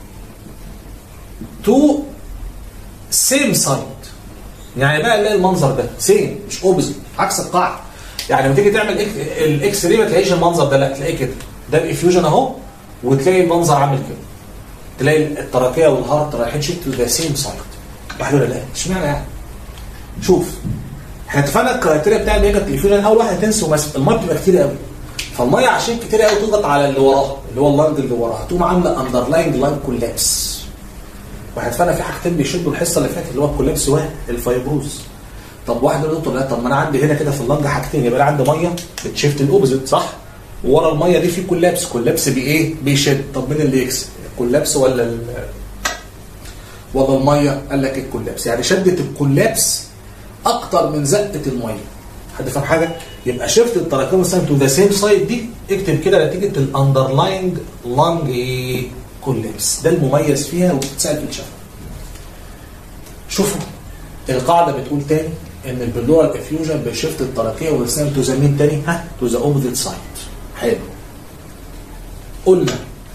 تو سيم سايد يعني بقى نلاقي المنظر ده سيم مش اوبزيت عكس القاعده يعني لما تيجي تعمل إك- الاكس راي ما تلاقيش المنظر ده لا تلاقيه كده ده الافيوجن اهو وتلاقي المنظر عامل كده تلاقي التراكيه والهارت رايحين شيت تو ذا سيم سايد واحد ولا لا اشمعنى يعني شوف احنا اتفقنا الكرايتيريا بتاع الميجا الافيوجن اول واحد تنسى ومس الميه بتبقى كتير قوي فالميه عشان كتير قوي تضغط على اللي وراها اللي هو اللانج اللي وراها تقوم عامله اندرلاينج لاين كولابس واحد اتفقنا في حاجتين بيشدوا الحصه اللي فاتت اللي هو الكولابس والفايبروز طب واحد يقول دكتور لا طب ما انا عندي هنا كده في اللنج حاجتين يبقى انا عندي ميه بتشيفت الاوبزيت صح ورا الميه دي في كولابس كولابس بايه بيشد طب مين اللي يكسب الكولابس ولا ال ولا الميه قال لك الكولابس يعني شده الكولابس اكتر من زقه الميه حد فاهم حاجه يبقى شفت التراكم ساين تو ذا سيم سايد دي اكتب كده نتيجه الاندرلاينج لانج ايه كولابس ده المميز فيها وبتتسال في الشفا شوفوا القاعده بتقول تاني ان البلورال افيوجن بيشفت التراكيه والسام تو ذا مين تاني ها تو ذا اوبوزيت سايد حلو قلنا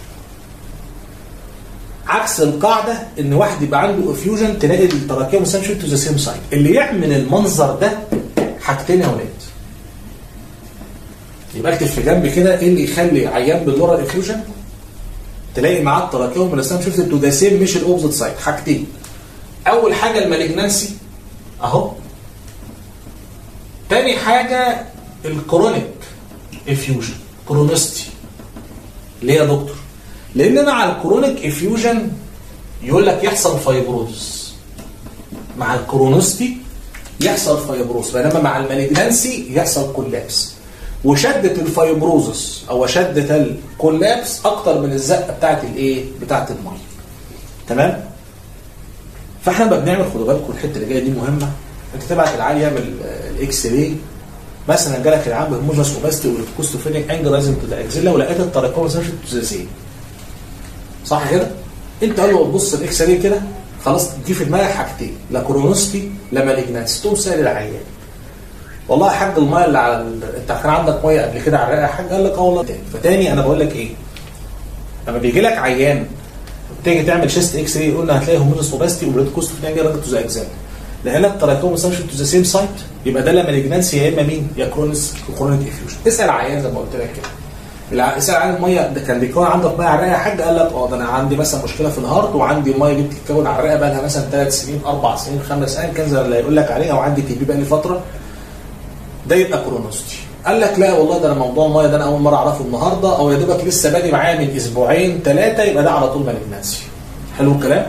عكس القاعده ان واحد يبقى عنده افيوجن تلاقي التراكيه والسام شفت تو ذا سيم سايد اللي يعمل المنظر ده حاجتين يا ولاد يبقى اكتب في جنب كده ايه اللي يخلي عيان باللورال افيوجن تلاقي معاه التراكيه والسام شفت تو ذا سيم مش الاوبوزيت سايد حاجتين اول حاجه المالجنانسي اهو تاني حاجه الكرونيك افيوجن كرونستي ليه يا دكتور لان مع الكرونيك افيوجن يقول لك يحصل فايبروز مع الكرونستي يحصل فايبروز بينما مع المالجنانسي يحصل كولابس وشده الفايبروزس او شده الكولابس اكتر من الزقه بتاعت الايه بتاعت الميه تمام فاحنا لما بنعمل خدوا بالكم الحته اللي جايه دي مهمه انت تبعت العيال يعمل الاكس راي مثلا جالك العيان بهموجس اوباستي والكوستوفينيك انجل لازم تو ذا اكزيلا ولقيت التراكم سيرش تو ذا سين صح كده؟ انت قال له بص الاكس راي كده خلاص دي في دماغك حاجتين لا كرونوسكي لا مالجنانس تقوم سائل العيان والله يا حاج الميه اللي على ال... انت كان عندك ميه قبل كده على الرئه يا حاج قال لك اه والله تاني فتاني انا بقول لك ايه لما بيجي لك عيان تيجي تعمل شيست اكس راي قلنا هتلاقي هومونس اوباستي وبريد كوست في نيجي راجل تو ذا اكزام لان التراكم سيرش تو ذا سيم سايت يبقى ده لا مالجنانسي يا اما مين يا كرونس كرونيك افيوجن اسال عيان زي ما قلت لك كده الع- اسال عن الميه ده كان بيكون عندك ميه على الرئه يا حاج قال لك اه ده انا عندي مثلا مشكله في الهارت وعندي الميه دي بتتكون على الرئه بقى لها مثلا ثلاث سنين اربع سنين خمس سنين كان زي اللي يقول لك عليه او عندي تي بي بقى لي فتره ده يبقى كرونوستي قال لك لا والله ده انا موضوع الميه ده انا اول مره اعرفه النهارده او يا دوبك لسه بادي معايا من اسبوعين ثلاثه يبقى ده على طول مالجنانسي حلو الكلام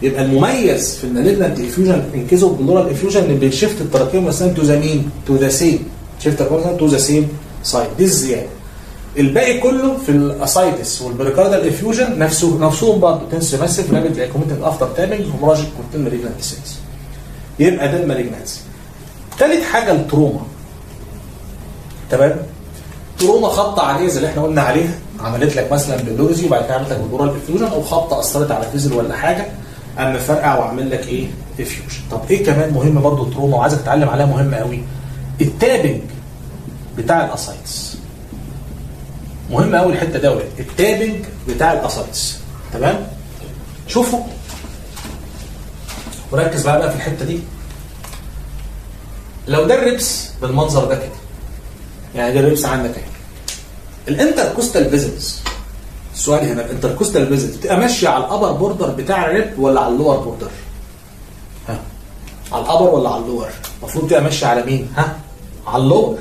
يبقى المميز في المالجنت افيوجن انكيز اوف بلورال افيوجن اللي بيشفت التراكيوم مثلا تو ذا مين تو ذا سيم شفت التراكيوم تو ذا سيم سايد دي الزياده الباقي كله في الاسايتس والبريكاردال افيوجن نفسه نفسهم برضه تنس ماسيف رابيد اكوميتنج افتر تابنج هومراجيك كورتين مالجنت سيلز يبقى ده المالجنانسي ثالث حاجه التروما تمام تروما خبطه عاديه زي اللي احنا قلنا عليها عملت لك مثلا بلوريزي وبعد كده عملت لك بلورال افيوجن او خبطه اثرت على فيزل ولا حاجه اما فرقع وعمل لك ايه افيوجن طب ايه كمان مهم برضه تروما وعايزك تتعلم عليها مهمه قوي التابنج بتاع الاسايتس مهم قوي الحته دي اولاد التابنج بتاع الاسايتس تمام شوفوا وركز بقى بقى في الحته دي لو ده الريبس بالمنظر ده كده يعني ده الريبس عندك اهي الانتركوستال فيزلز السؤال هنا الانتركوستال فيزلز بتبقى ماشيه على الابر بوردر بتاع الريب ولا على اللور بوردر؟ ها على الابر ولا على اللور؟ المفروض تبقى ماشيه على مين؟ ها؟ على اللور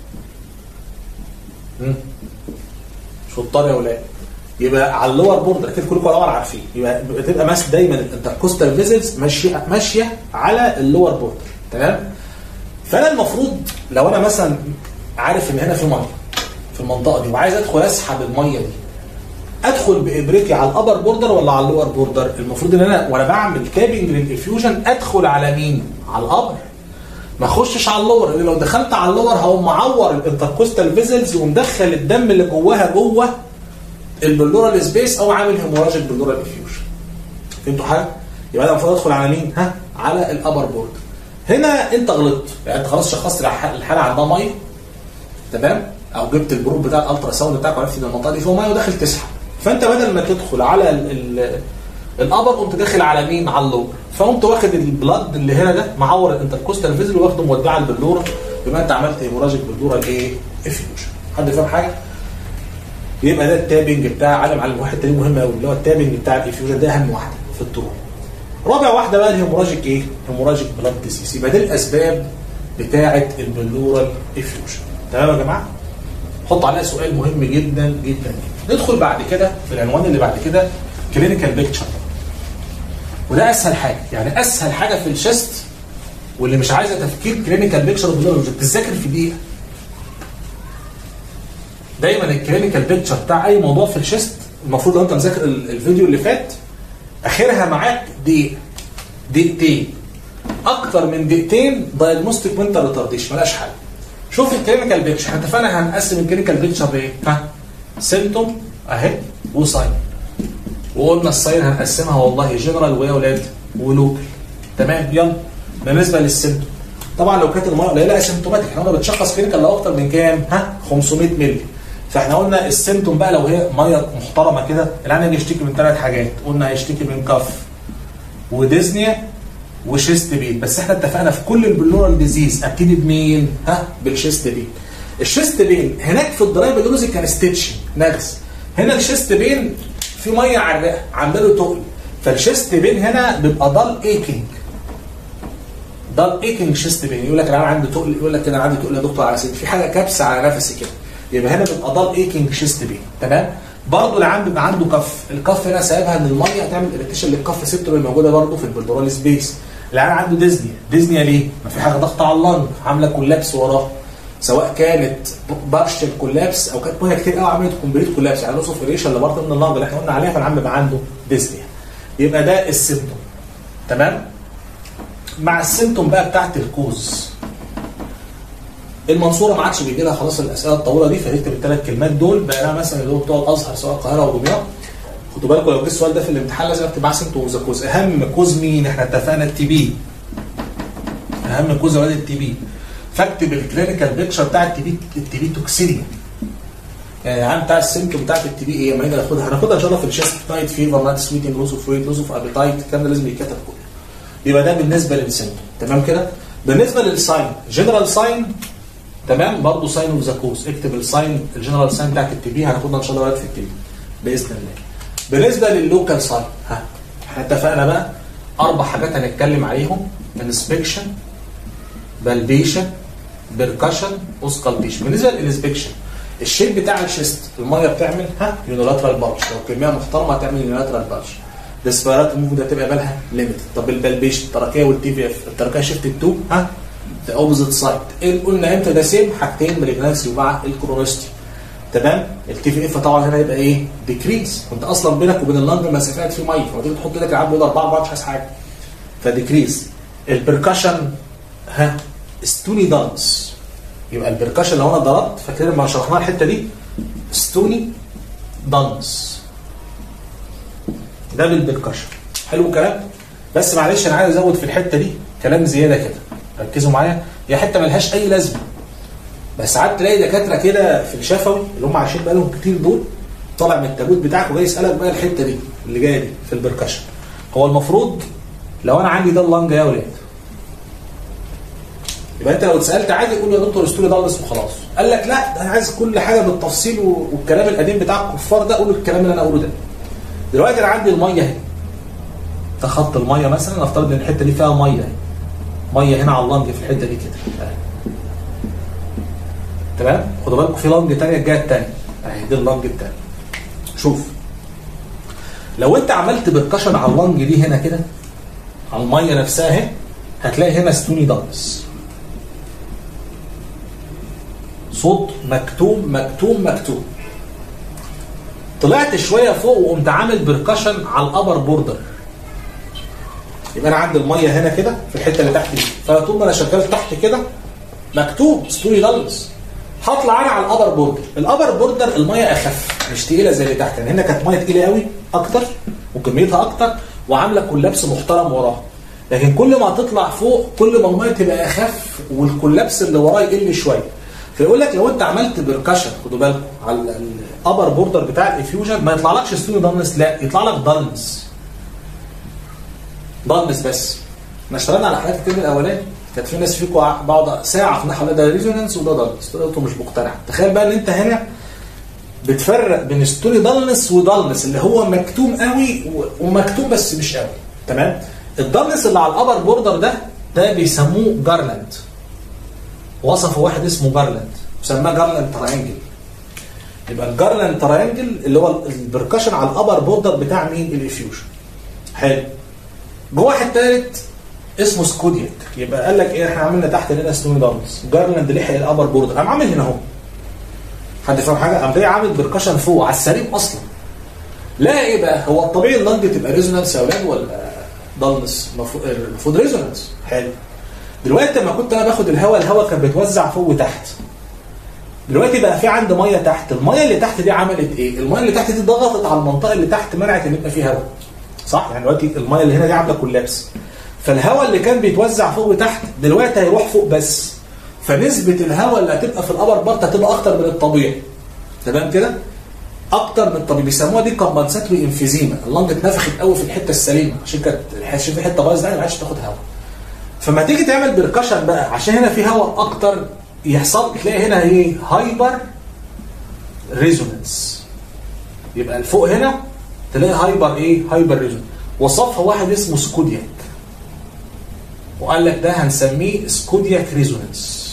مم. شطار يا ولاد يبقى على اللور بوردر اكيد كلكم طبعا عارفين يبقى بتبقى ماسك دايما الانتركوستال فيزلز ماشيه ماشيه على اللور بوردر تمام فانا المفروض لو انا مثلا عارف ان هنا في ميه في المنطقه دي وعايز ادخل اسحب الميه دي ادخل بابرتي على الابر بوردر ولا على اللور بوردر المفروض ان انا وانا بعمل تابنج للانفيوجن ادخل على مين على الابر ما اخشش على اللور لان لو دخلت على اللور هقوم معور الانتركوستال فيزلز ومدخل الدم اللي جواها جوه البلورال سبيس او عامل هيموراجيك بلورال افيوجن فهمتوا حاجه؟ يبقى انا المفروض ادخل على مين؟ ها؟ على الابر بوردر هنا انت غلطت يعني انت خلاص شخصت الحاله عندها ميه تمام؟ او جبت الجروب بتاع الالترا ساوند بتاعك وعرفت ان المنطقه دي فيها ميه وداخل تسحب فانت بدل ما تدخل على ال ال الابر قمت داخل على مين؟ على اللور فقمت واخد البلاد اللي هنا ده معور الانتركوستال فيزل واخده مودعه على البلوره يبقى انت عملت هيموراجيك بلوره الايه؟ افيوجن حد فاهم حاجه؟ يبقى ده التابنج بتاع علم علم واحد تاني مهم قوي اللي هو التابنج بتاع الافيوجن ده اهم واحده في الطرق. رابع واحده بقى الهيموراجيك ايه؟ هيموراجيك بلاد ديسيس يبقى دي الاسباب بتاعه البلورال افيوجن تمام يا جماعه؟ حط عليها سؤال مهم جدا جدا جدا. ندخل بعد كده في العنوان اللي بعد كده كلينيكال بيكتشر. وده اسهل حاجه يعني اسهل حاجه في الشيست واللي مش عايزه تفكير كلينيكال بيكتشر بتذاكر في دقيقه. دايما الكلينيكال بيكتشر بتاع اي موضوع في الشيست المفروض لو انت مذاكر الفيديو اللي فات اخرها معاك دقيقه دقيقتين اكتر من دقيقتين دايجنوستيك منتال ريتارديشن ملهاش حل شوف الكلينيكال بيكتشر احنا اتفقنا هنقسم الكلينيكال بيكتشر بايه؟ ها سيمتوم اهي وساين وقلنا الساين هنقسمها والله جنرال ويا اولاد ولوكال تمام يلا بالنسبه للسيمتوم طبعا لو كانت الميه قليله اسيمتوماتيك احنا قلنا بتشخص كلينيكال لو اكتر من كام؟ ها 500 مللي فاحنا قلنا السيمتوم بقى لو هي ميه محترمه كده العيان يشتكي من ثلاث حاجات قلنا هيشتكي من كف وديزنيا وشيست بين بس احنا اتفقنا في كل البلورال ديزيز ابتدي بمين؟ ها بالشيست بين الشيست بين هناك في الدرايف بلوزي كان ستيتش نغز هنا الشيست بين في ميه على الرئه عامله له تقل فالشيست بين هنا بيبقى ضل ايكينج ضل ايكينج شيست بين يقول لك انا عندي تقل يقول لك انا عندي تقل يا دكتور على سيدي في حاجه كبسه على نفسي كده يبقى هنا بيبقى ضل ايكينج شيست بين تمام برضه اللي عنده بيبقى عنده كف الكف هنا سايبها ان الميه هتعمل اريتيشن للكف سيبتور اللي موجوده برضه في البلدورال سبيس اللي عنده ديزنيا ديزنيا ليه؟ ما في حاجه ضغط على اللنج عامله كولابس وراه سواء كانت بارشل كولابس او كانت ميه كتير قوي عملت كومبليت كولابس يعني نص فريشن اللي بره من اللنج اللي احنا قلنا عليها فالعم بيبقى عنده ديزنيا يبقى ده السيمتوم تمام؟ مع السيمتوم بقى بتاعت الكوز المنصوره ما عادش بيجي لها خلاص الاسئله الطويله دي فهيكتب الثلاث كلمات دول بقى لها مثلا اللي هو بتوع الازهر سواء القاهره ودمياط خدوا بالكم لو جه السؤال ده في الامتحان لازم اكتب معاه سيمتوم وذا كوز اهم كوز مين احنا اتفقنا التي بي اهم كوز واد التي بي فاكتب الكلينيكال بيكتشر بتاع التي بي التي بي توكسينيا يعني العام بتاع السيمتوم بتاعت التي بي ايه لما نيجي ناخدها هناخدها ان شاء الله في الشيست نايت فيفر نايت سويتنج لوز اوف ويت لوز اوف ابيتايت الكلام ده لازم يتكتب كله يبقى ده بالنسبه للسيمتوم تمام كده بالنسبه للساين جنرال ساين تمام برضه ساين اوف ذا كوز اكتب الساين الجنرال ساين بتاعت التي بي هناخدها ان شاء الله في التي بي باذن الله بالنسبه لللوكال ساين ها احنا اتفقنا بقى اربع حاجات هنتكلم عليهم انسبكشن بالبيشن بيركشن اوسكالبيشن بالنسبه للانسبكشن الشيب بتاع الشيست الميه بتعمل ها يونيلاترال بارش لو كميه محترمه هتعمل يونيلاترال بارش السبيرات موف ده تبقى بالها ليميتد طب البلبيشن التركيه والتي في اف التركيه شيفتد تو ها ذا اوبوزيت سايد قلنا امتى ده سيم حاجتين بريجنانسي ومع الكرونستي تمام التي في اف طبعا هنا يبقى ايه ديكريز وانت اصلا بينك وبين اللنج مسافات في ميه فلما تيجي تحط ايدك العب بيقول 4 4 مش عايز حاجه فديكريز البركشن ها ستوني دانس يبقى البركشن لو انا ضربت فاكرين لما شرحنا الحته دي ستوني دانس ده بالبركشن حلو الكلام بس معلش انا عايز ازود في الحته دي كلام زياده كده ركزوا معايا هي حته ملهاش اي لازمه بس ساعات تلاقي دكاتره كده في الشفوي اللي هم عايشين بقالهم كتير دول طالع من التابوت بتاعك وجاي يسالك بقى الحته دي اللي جايه دي في البركشن هو المفروض لو انا عندي ده اللنج يا ولاد يبقى انت لو اتسالت عادي قول له يا دكتور استوري دالس وخلاص قال لك لا ده انا عايز كل حاجه بالتفصيل والكلام القديم بتاع الكفار ده قول الكلام اللي انا اقوله ده دلوقتي انا عندي الميه اهي ده خط الميه مثلا نفترض ان الحته دي فيها ميه اهي ميه هنا على اللنج في الحته دي كده اهي تمام خدوا بالكم في لنج ثانيه الجهه الثانيه اهي دي اللنج الثانيه شوف لو انت عملت بركشن على اللنج دي هنا كده على الميه نفسها اهي هتلاقي هنا ستوني دانس صوت مكتوم مكتوم مكتوم طلعت شويه فوق وقمت عامل بركشن على الابر بوردر يبقى انا عندي الميه هنا كده في الحته اللي تحت دي فطول ما انا شغال تحت كده مكتوب ستوري دالز هطلع انا على الابر بوردر الابر بوردر الميه اخف مش تقيله زي اللي تحت يعني هنا كانت ميه تقيله قوي اكتر وكميتها اكتر وعامله كولابس محترم وراها لكن كل ما تطلع فوق كل ما الميه تبقى اخف والكولابس اللي وراه يقل شويه فيقول لك لو انت عملت بركشن خدوا بالكم على الابر بوردر بتاع الافيوجن ما يطلعلكش ستوني دالنس لا يطلع لك دالنس دالنس بس احنا اشتغلنا على حالات الترم الاولاني كانت في ناس فيكم بقعد ساعه في ناحيه ده ريزونانس وده دالنس قلت مش مقتنع تخيل بقى ان انت هنا بتفرق بين ستوني دالنس ودالنس اللي هو مكتوم قوي ومكتوم بس مش قوي تمام الدالنس اللي على الابر بوردر ده ده بيسموه جارلاند وصفه واحد اسمه جارلاند وسماه جارلاند تراينجل يبقى الجارلاند تراينجل اللي هو البركشن على الابر بوردر بتاع مين الافيوجن حلو جوه واحد ثالث اسمه سكودياك يبقى قال لك ايه احنا عملنا تحت هنا ستوني دارنس جارلاند لحق الابر بوردر قام عامل هنا اهو حد فاهم حاجه قام جاي عامل بركشن فوق على السليم اصلا لا ايه بقى هو الطبيعي اللنج تبقى ريزونانس يا اولاد ولا دالنس المفروض ريزونانس حلو دلوقتي لما كنت انا باخد الهواء الهواء كان بيتوزع فوق وتحت دلوقتي بقى في عند ميه تحت الميه اللي تحت دي عملت ايه الميه اللي تحت دي ضغطت على المنطقه اللي تحت منعت ان يبقى فيه هواء صح يعني دلوقتي الميه اللي هنا دي عامله كولابس فالهواء اللي كان بيتوزع فوق وتحت دلوقتي هيروح فوق بس فنسبه الهواء اللي هتبقى في الابر بارت هتبقى اكتر من الطبيعي تمام كده اكتر من الطبيعي بيسموها دي كومبنساتوري انفيزيما اللنج اتنفخت قوي في الحته السليمه عشان كانت عشان في حته بايظه ما عادش تاخد هواء فما تيجي تعمل بركشن بقى عشان هنا في هواء اكتر يحصل تلاقي هنا ايه هايبر ريزونانس يبقى الفوق هنا تلاقي هايبر ايه هايبر ريزونانس وصفها واحد اسمه سكودياك وقال لك ده هنسميه سكودياك ريزونانس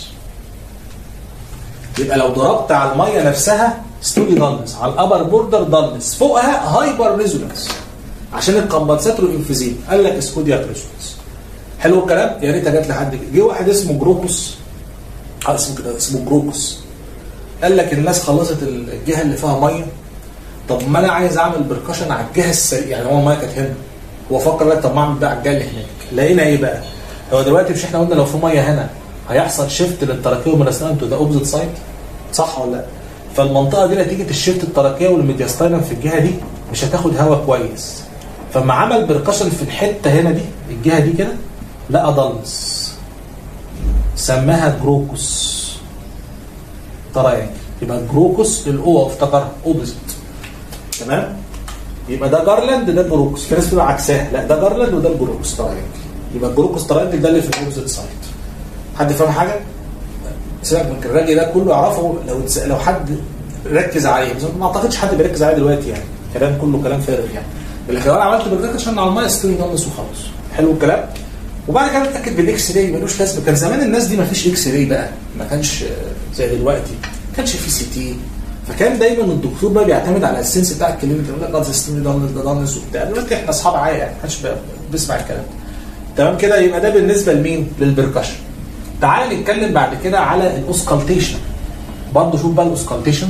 يبقى لو ضربت على الميه نفسها ستودي دالنس على الابر بوردر دالنس فوقها هايبر ريزونانس عشان الكمبنساتور انفيزيم قال لك سكودياك ريزونانس حلو الكلام يا ريتها جت لحد كده جه واحد اسمه جروكوس اه اسمه كده اسمه جروكوس قال لك الناس خلصت الجهه اللي فيها ميه طب ما انا عايز اعمل بركشن على الجهه السريعه يعني هو الميه كانت هنا هو فكر لك طب ما اعمل بقى على الجهه اللي هناك لقينا ايه بقى؟ هو دلوقتي مش احنا قلنا لو في ميه هنا هيحصل شيفت للتراكيه والميدياستاينم تو ذا اوبزيت سايد صح ولا لا؟ فالمنطقه دي نتيجه الشيفت التراكيه والميدياستاينم في الجهه دي مش هتاخد هواء كويس فما عمل بركشن في الحته هنا دي الجهه دي كده لقى ضلس سماها جروكوس تراينجل يبقى جروكوس الاو افتكرها اوبزيت تمام يبقى ده جارلاند ده جروكوس في ناس بتبقى عكسها لا ده جارلاند وده الجروكوس تراينجل يبقى الجروكوس تراينجل ده اللي في الاوبزيت سايد حد فاهم حاجه؟ سيبك من الراجل ده كله يعرفه لو لو حد ركز عليه بس ما اعتقدش حد بيركز عليه دلوقتي يعني كلام كله كلام فارغ يعني لكن لو انا عملت بركشن على الميه ستوري دانس وخلاص حلو الكلام وبعد كده نتاكد بالاكس راي ملوش لازمه كان زمان الناس دي ما فيش اكس راي بقى ما كانش زي دلوقتي ما كانش في سي تي فكان دايما الدكتور بقى بيعتمد على السنس بتاع الكلينيك يقول لك ده سيستم ده ده دانس وبتاع دلوقتي احنا اصحاب عادي يعني محدش بيسمع الكلام ده تمام كده يبقى ده بالنسبه لمين؟ للبركشن تعال نتكلم بعد كده على الاوسكالتيشن برضه شوف بقى الاوسكالتيشن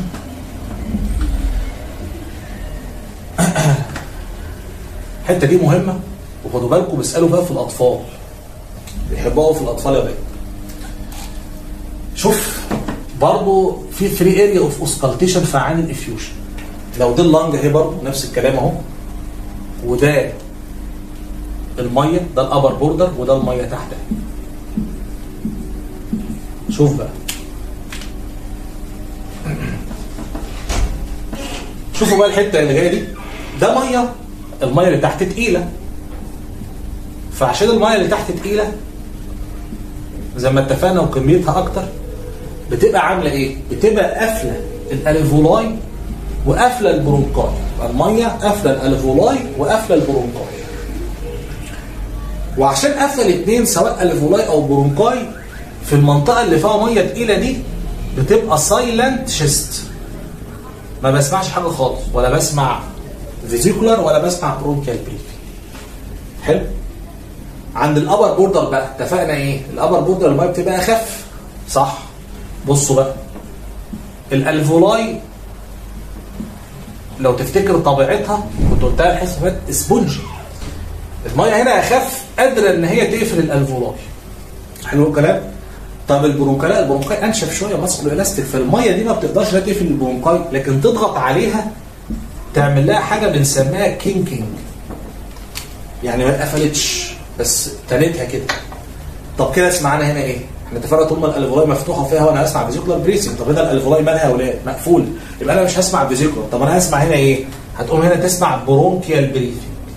الحته دي مهمه وخدوا بالكم بيسالوا بقى في الاطفال بيحبوها في الاطفال يا بيه شوف برضه في 3 اريا اوف اوسكالتيشن في عين الافيوجن لو دي اللنج اهي برضه نفس الكلام اهو وده الميه ده الابر بوردر وده الميه تحت اهي شوف بقى شوفوا بقى الحته اللي جايه دي ده ميه الميه اللي تحت تقيله فعشان الميه اللي تحت تقيله زي ما اتفقنا وكميتها اكتر بتبقى عامله ايه؟ بتبقى قافله الاليفولاي وقافله البرونكاي الميه قافله الاليفولاي وقافله البرونكاي وعشان قافله الاثنين سواء اليفولاي او برونكاي في المنطقه اللي فيها ميه تقيله دي بتبقى سايلنت شيست ما بسمعش حاجه خالص ولا بسمع فيزيكولار ولا بسمع برونكيال بريف حلو عند الابر بوردر بقى اتفقنا ايه الابر بوردر الميه بتبقى اخف صح بصوا بقى الالفولاي لو تفتكر طبيعتها كنت قلتها الحصه اللي فاتت اسبونج الميه هنا اخف قادره ان هي تقفل الالفولاي حلو الكلام طب البرونكاي البرونكاي انشف شويه ماسكلو الاستيك فالميه دي ما بتقدرش تقفل البرونكاي لكن تضغط عليها تعمل لها حاجه بنسميها كينكينج يعني ما اتقفلتش بس تنتها كده طب كده اسمعنا هنا ايه؟ احنا اتفقنا طول ما الالفولاي مفتوحه فيها وانا هسمع فيزيكولار بريسنج طب هنا الالفولاي مالها يا اولاد؟ مقفول يبقى انا مش هسمع فيزيكولار طب انا هسمع هنا ايه؟ هتقوم هنا تسمع برونكيال بريثنج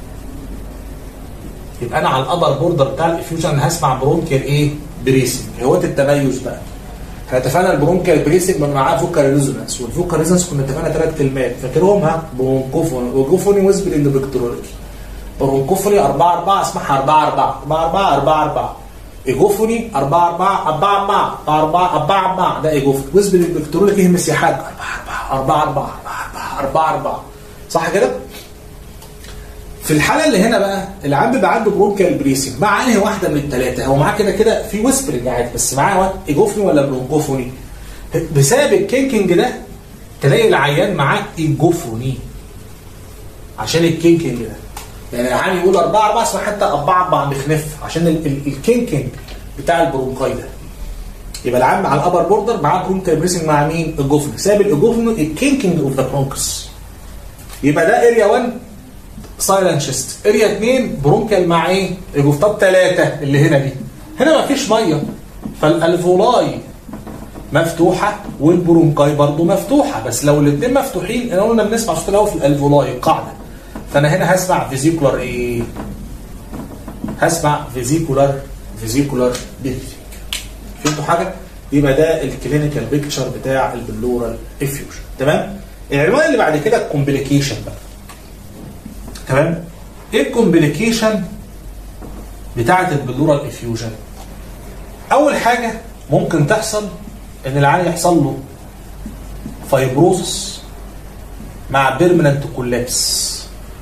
يبقى انا على الابر بوردر بتاع الافيوجن هسمع برونكيال ايه؟ بريسنج هو التميز بقى احنا اتفقنا البرونكيال بريسنج من معاه فوكال ريزونانس والفوكال ريزونانس كنا اتفقنا ثلاث كلمات فاكرهم ها برونكوفوني وجوفوني ويزبرنج بكترولوجي برونكوفوني 4 4 اسمعها 4 4 4 4 4 4 ايجوفوني 4 4 4 4 4 4 4 ده ايجوفوني ويزبرنج بكترولوجي هم مسيحات 4 4 4 4 4 4 4 صح كده؟ في الحاله اللي هنا بقى العام بيبقى عنده برونكيال بريسنج مع انهي واحده من الثلاثه هو معاه كده كده في ويسبرنج عادي بس معاه ايجوفوني ولا برونكوفوني بسبب الكينكينج ده تلاقي العيان معاه ايجوفوني عشان الكينكينج ده يعني العيان يقول 4 4 اسمع حتى 4 4 مخنف عشان الكينكينج بتاع البرونكاي ده يبقى العام مع الابر بوردر معاه برونكيال بريسنج مع مين؟ ايجوفوني بسبب الايجوفوني الكينكينج اوف ذا برونكس يبقى ده اريا 1 سايلنت شيست اريا 2 برونكال مع ايه طب 3 اللي هنا دي هنا ما فيش ميه فالالفولاي مفتوحه والبرونكاي برضو مفتوحه بس لو الاثنين مفتوحين احنا قلنا بنسمع صوت الهواء في الالفولاي القاعده فانا هنا هسمع فيزيكولار ايه هسمع فيزيكولار فيزيكولار بريثنج فهمتوا حاجه يبقى ده الكلينيكال بيكتشر بتاع البلورال افيوجن تمام العنوان اللي بعد كده الكومبليكيشن بقى تمام ايه الكومبليكيشن بتاعه البلورال افيوجن اول حاجه ممكن تحصل ان العيان يحصل له فايبروزس مع بيرمننت كولابس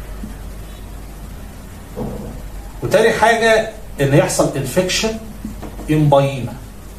وتاني حاجه ان يحصل انفكشن امبايما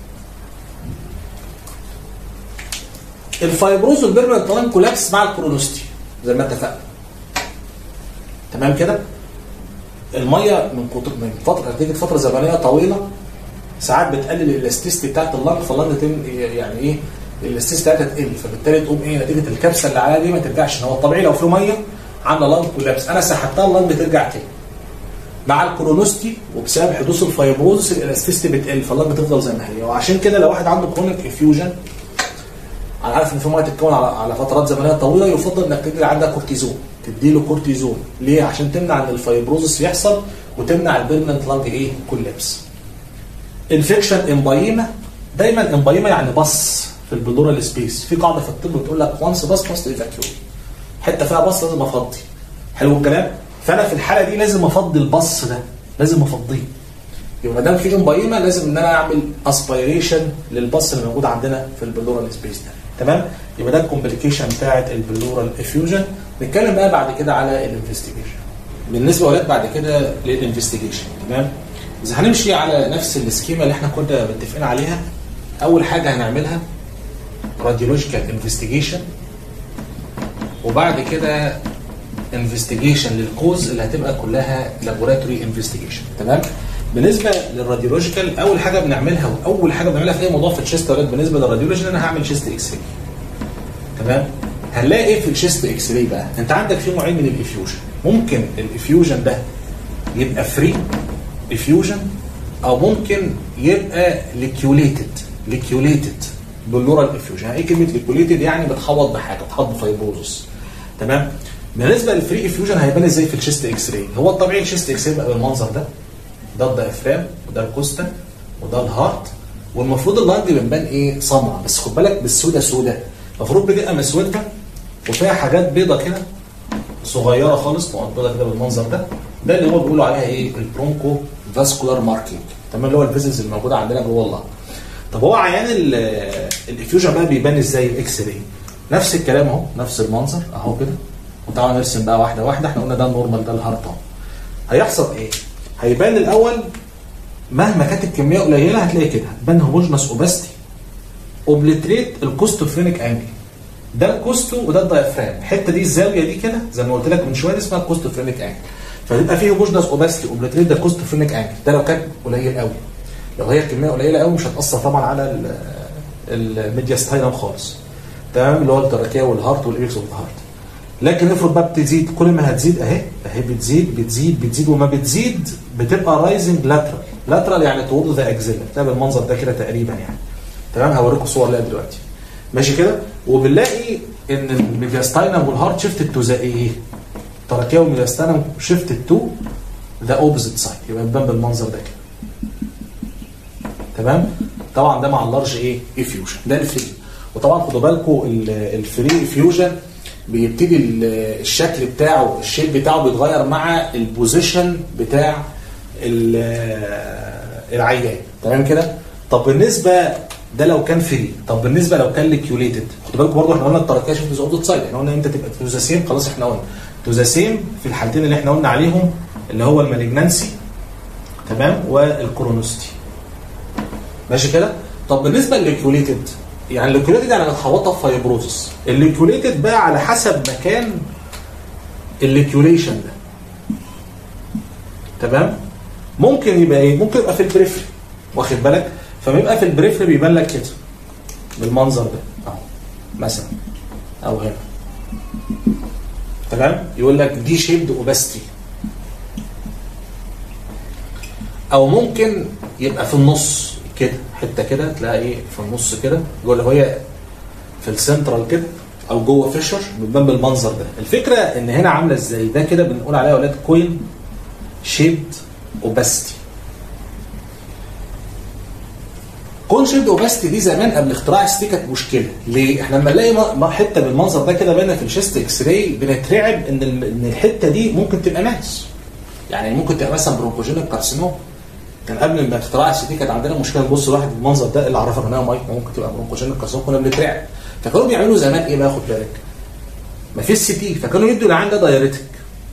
الفايبروز والبيرمننت لاين كولابس مع الكرونوستي زي ما اتفقنا تمام كده الميه من كتر من فتره نتيجه فتره زمنيه طويله ساعات بتقلل الالاستيستي بتاعت اللنج فاللنج تم يعني ايه الالاستيستي بتاعتها تقل فبالتالي تقوم ايه نتيجه الكبسه اللي عليها دي ما ترجعش هو الطبيعي لو في ميه عامله لنج كولابس انا سحبتها اللنج بترجع تاني مع الكرونوستي وبسبب حدوث الفايبروزس الالاستيستي بتقل فاللنج بتفضل زي ما هي وعشان كده لو واحد عنده كرونيك افيوجن انا عارف ان في ميه تتكون على على فترات زمنيه طويله يفضل انك تدي عندها كورتيزون تديله كورتيزون ليه عشان تمنع ان الفايبروزس يحصل وتمنع البيرمننت لانج ايه كولابس انفكشن امبايما دايما امبايما يعني بص في البلورال سبيس في قاعده في الطب بتقول لك وانس بص بص ايفاكيوت حته فيها بص لازم افضي حلو الكلام فانا في الحاله دي لازم افضي البص ده لازم افضيه يبقى ما دام في امبايما لازم ان انا اعمل اسبيريشن للبص اللي موجود عندنا في البلورال سبيس ده تمام يبقى ده الكومبليكيشن بتاعت البلورال افيوجن نتكلم بقى بعد كده على الانفستيجيشن بالنسبه ولاد بعد كده للانفستيجيشن تمام اذا هنمشي على نفس السكيما اللي احنا كنا متفقين عليها اول حاجه هنعملها راديولوجيكال انفستيجيشن وبعد كده انفستيجيشن للكوز اللي هتبقى كلها لابوراتوري انفستيجيشن تمام بالنسبه للراديولوجيكال اول حاجه بنعملها واول حاجه بنعملها في اي موضوع في الشيست ولاد بالنسبه للراديولوجي انا هعمل شيست اكس راي تمام هنلاقي ايه في الشيست اكس راي بقى انت عندك في نوعين من الافيوجن ممكن الافيوجن ده يبقى فري افيوجن او ممكن يبقى ليكيوليتد ليكيوليتد بلورال افيوجن يعني ايه كلمه ليكيوليتد يعني بتحوط بحاجه بتحوط بفايبروزس تمام بالنسبه للفري افيوجن هيبان ازاي في الشيست اكس راي هو الطبيعي الشيست اكس راي بقى بالمنظر ده ده الدايفرام وده الكوستا وده الهارت والمفروض اللنج بنبان ايه سمراء بس خد بالك بالسودا سودا المفروض بتبقى مسوده وفيها حاجات بيضه كده صغيره خالص نقط بيضه كده بالمنظر ده ده اللي هو بيقولوا عليها ايه البرونكو فاسكولار ماركينج تمام اللي هو الفيزلز اللي موجوده عندنا جوه اللنج طب هو عيان الافيوجن بقى بيبان ازاي الاكس راي نفس الكلام اهو نفس المنظر اهو كده وتعالى نرسم بقى واحده واحده احنا قلنا ده النورمال ده الهارت اهو هيحصل ايه؟ هيبان الاول مهما كانت الكميه قليله هتلاقي كده هتبان هوموجنس اوباستي اوبليتريت الكوستوفرينيك انجل ده الكوستو وده الدايفرام الحته دي الزاويه دي كده زي ما قلت لك من شويه اسمها الكوستوفرينيك انجل فتبقى فيه هوموجنس اوباستي اوبليتريت ده كوستوفرينيك انجل ده لو كان قليل قوي لو هي الكميه قليله قوي مش هتاثر طبعا على الميدياستاينم خالص تمام اللي هو التراكيه والهارت والايبكس اوف الهارت لكن افرض بقى بتزيد كل ما هتزيد اهي اهي بتزيد بتزيد بتزيد وما بتزيد بتبقى رايزنج لاترال لاترال يعني تورد ذا اكزيلا بتبقى بالمنظر ده كده تقريبا يعني تمام هوريكم صور لها دلوقتي ماشي كده وبنلاقي ان الميدياستاينم والهارت شيفتد تو ذا ايه تراكيه والميدياستاينم شيفتد تو ذا اوبوزيت سايد يبقى بيبان بالمنظر ده كده تمام طبعا ده مع اللارج ايه افيوجن ده الفري وطبعا خدوا بالكم الفري افيوجن بيبتدي الشكل بتاعه الشيب بتاعه بيتغير مع البوزيشن بتاع العيان تمام كده طب بالنسبه ده لو كان فري طب بالنسبه لو كان ليكيوليتد خدوا بالكم برضه احنا قلنا التركيه شفت اوبوزيت سايد احنا قلنا امتى تبقى تو ذا سيم خلاص احنا قلنا تو ذا سيم في الحالتين اللي احنا قلنا عليهم اللي هو المالجنانسي تمام والكرونوستي ماشي كده طب بالنسبه للليكيوليتد يعني الليكوليتد يعني متحوطه في فايبروزس الليكوليتد بقى على حسب مكان الليكيوليشن ده تمام ممكن يبقى ايه ممكن يبقى في البريفري واخد بالك فما يبقى في البريفري بيبان لك كده بالمنظر ده اهو مثلا او هنا تمام يقول لك دي شيبد اوباستي او ممكن يبقى في النص كده حته كده تلاقي ايه في النص كده جوه اللي هي في السنترال كده او جوه فيشر بتبان بالمنظر ده الفكره ان هنا عامله ازاي ده كده بنقول عليها اولاد كوين شيبد اوباستي كون شيبد اوباستي دي زمان قبل اختراع السي كانت مشكله ليه احنا لما نلاقي حته بالمنظر ده كده باينه في الشيست اكس راي بنترعب ان ان الحته دي ممكن تبقى ماس يعني ممكن تبقى مثلا برونكوجينيك كارسينوم كان قبل ما اختراع السي تي كانت عندنا مشكله نبص واحد بالمنظر ده اللي عرفك انها مايك ممكن تبقى برونكوجينيك كارسينوم كنا بنترعب فكانوا بيعملوا زمان ايه بقى خد بالك ما فيش سي تي فكانوا يدوا العيان ده دايريتك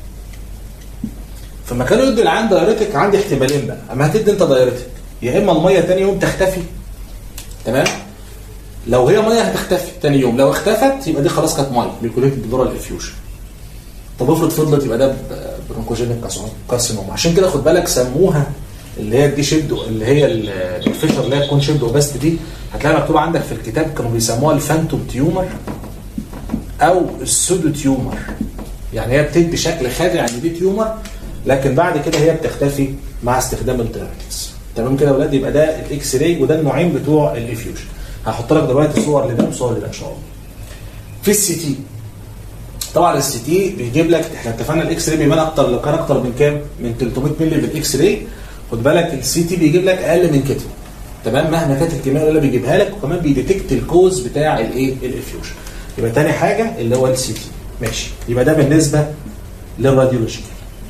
فما كانوا يدوا العيان دايريتك عندي احتمالين بقى اما هتدي انت دايريتك يا اما الميه تاني يوم تختفي تمام لو هي ميه هتختفي تاني يوم لو اختفت يبقى دي خلاص كانت ميه بيكوليتد بدور الافيوجن طب افرض فضلت يبقى ده برونكوجينيك كارسينوم عشان كده خد بالك سموها اللي هي دي شيبد اللي هي الفيشر اللي هي تكون شيبد اوباست دي هتلاقيها مكتوبه عندك في الكتاب كانوا بيسموها الفانتوم تيومر او السودو تيومر يعني هي بتدي شكل خادع يعني دي تيومر لكن بعد كده هي بتختفي مع استخدام الدايركتس تمام كده يا اولاد يبقى ده الاكس راي وده النوعين بتوع الافيوجن هحط لك دلوقتي صور لده وصور لده ان شاء الله في السي تي طبعا السي تي بيجيب لك احنا اتفقنا الاكس راي بيبان اكتر كان اكتر من كام؟ من 300 مللي في الاكس راي خد بالك السي تي بيجيب لك اقل من كده تمام مهما كانت الكميه اللي بيجيبها لك وكمان بيديتكت الكوز بتاع الايه الافيوجن يبقى تاني حاجه اللي هو السي تي ماشي يبقى ده بالنسبه للراديولوجيكال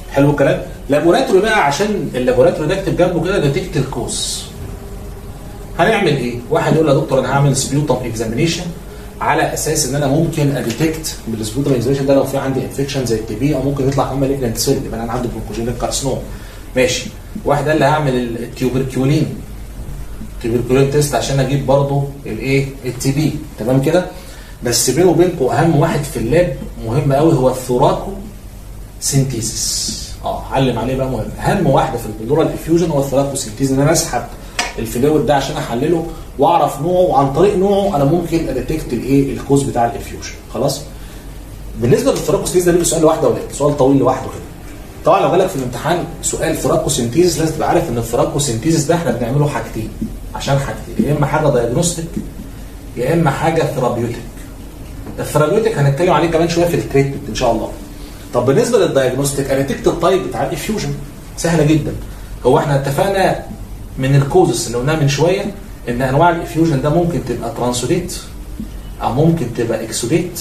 حلو الكلام لابوراتوري بقى عشان اللابوراتوري ده اكتب جنبه كده ديتكت الكوز هنعمل ايه واحد يقول يا دكتور انا هعمل سبيوتم اكزامينيشن على اساس ان انا ممكن اديتكت بالسبيوتم اكزامينيشن ده لو في عندي انفكشن زي التي بي او ممكن يطلع هم ليجنت سيل يبقى انا عندي برونكوجينيك كارسنوم ماشي واحد قال لي هعمل التيوبركيولين تيوبركيولين تيست عشان اجيب برضه الايه التي بي تمام كده بس بينه وبينكم اهم واحد في اللاب مهم قوي هو الثوراكو سينتيزيس اه علم عليه بقى مهم اهم واحده في البلورال افيوجن هو الثوراكو سينتيزيس ان انا اسحب الفلويد ده عشان احلله واعرف نوعه وعن طريق نوعه انا ممكن اديتكت الايه الكوز بتاع الافيوجن خلاص بالنسبه للثوراكو سينتيزيس ده ليه سؤال واحده ولا سؤال طويل لوحده كده طبعا لو جالك في الامتحان سؤال ثوراكو سينتيزيس لازم تبقى عارف ان الثوراكو سينتيزيس ده احنا بنعمله حاجتين عشان حاجتين يا اما حاجه دايجنوستيك يا اما حاجه ثيرابيوتيك الثيرابيوتيك هنتكلم عليه كمان شويه في التريتمنت ان شاء الله طب بالنسبه للدايجنوستيك انا تكت الطيب بتاع الافيوجن سهله جدا هو احنا اتفقنا من الكوزس اللي قلناها من شويه ان انواع الافيوجن ده ممكن تبقى ترانسوديت او ممكن تبقى اكسوديت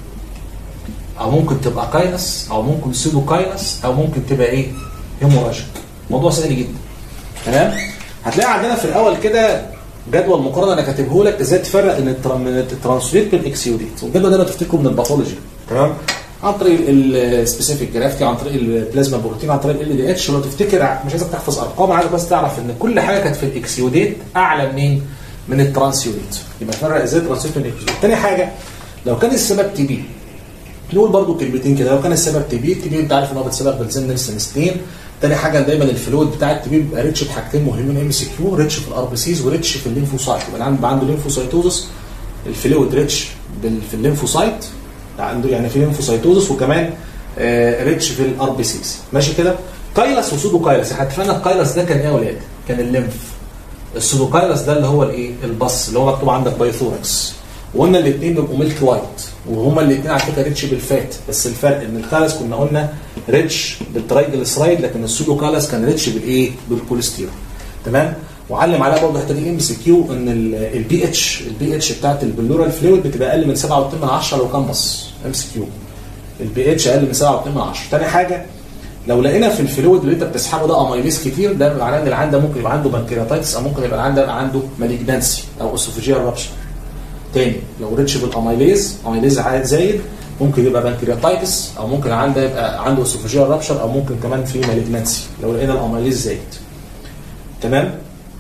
او ممكن تبقى كاينس او ممكن سودو كاينس او ممكن تبقى ايه هيموراجيك موضوع سهل جدا تمام هتلاقي عندنا في الاول كده جدول مقارنه انا كاتبه لك ازاي تفرق ان من الترانسوديت بالاكسيوديت والجدول ده لو تفتكره من الباثولوجي تمام عن طريق السبيسيفيك جرافتي عن طريق البلازما بروتين عن طريق ال دي اتش لو تفتكر مش عايزك تحفظ ارقام عايزك بس تعرف ان كل حاجه كانت في الاكسيوديت اعلى منين؟ من الترانسيوديت يبقى فرق ازاي الترانسيوديت من الاكسيوديت تاني حاجه لو كان السبب تي بي نقول برضو كلمتين كده لو كان السبب تي بي التي بي انت عارف ان هو بيتسبب بنزين نيلسونستين تاني حاجه دايما الفلويد بتاع التي بي بيبقى ريتش بحاجتين مهمين ام سي كيو ريتش في الار بي سيز وريتش في الليمفوسايت يبقى عنده عنده ليمفوسايتوزس الفلويد ريتش في الليمفوسايت عنده يعني في ليمفوسايتوزس وكمان آه ريتش في الار بي سيز ماشي كده كايلس وسودو كايلس احنا اتفقنا الكايلس ده كان ايه يا ولاد؟ كان الليمف السودوكايلس ده اللي هو الايه؟ البص اللي هو مكتوب عندك بايثوركس وقلنا الاثنين بيبقوا ميلك وايت وهما الاثنين على فكره ريتش بالفات بس الفرق ان الكالس كنا قلنا ريتش بالترايجلسرايد لكن السودوكالس كان ريتش بالايه؟ بالكوليسترول تمام؟ وعلم عليها برضه الحته دي ام سي كيو ان البي اتش البي اتش بتاعت البلورال فلويد بتبقى اقل من 7.2 من 10 لو كان بص ام سي كيو البي اتش اقل من 7.2 من 10 تاني حاجه لو لقينا في الفلويد اللي انت بتسحبه ده اميليز كتير ده معناه ان العيان ده ممكن يبقى عنده بنكرياتايتس او ممكن يبقى العيان ده عنده مالجنانسي او اسوفيجيال رابشر تاني لو ريتش بالاميليز اميليز عدد زايد ممكن يبقى بنكرياتايتس او ممكن العيان ده يبقى عنده اسوفيجيال رابشر او ممكن كمان في مالجنانسي لو لقينا الاميليز زايد تمام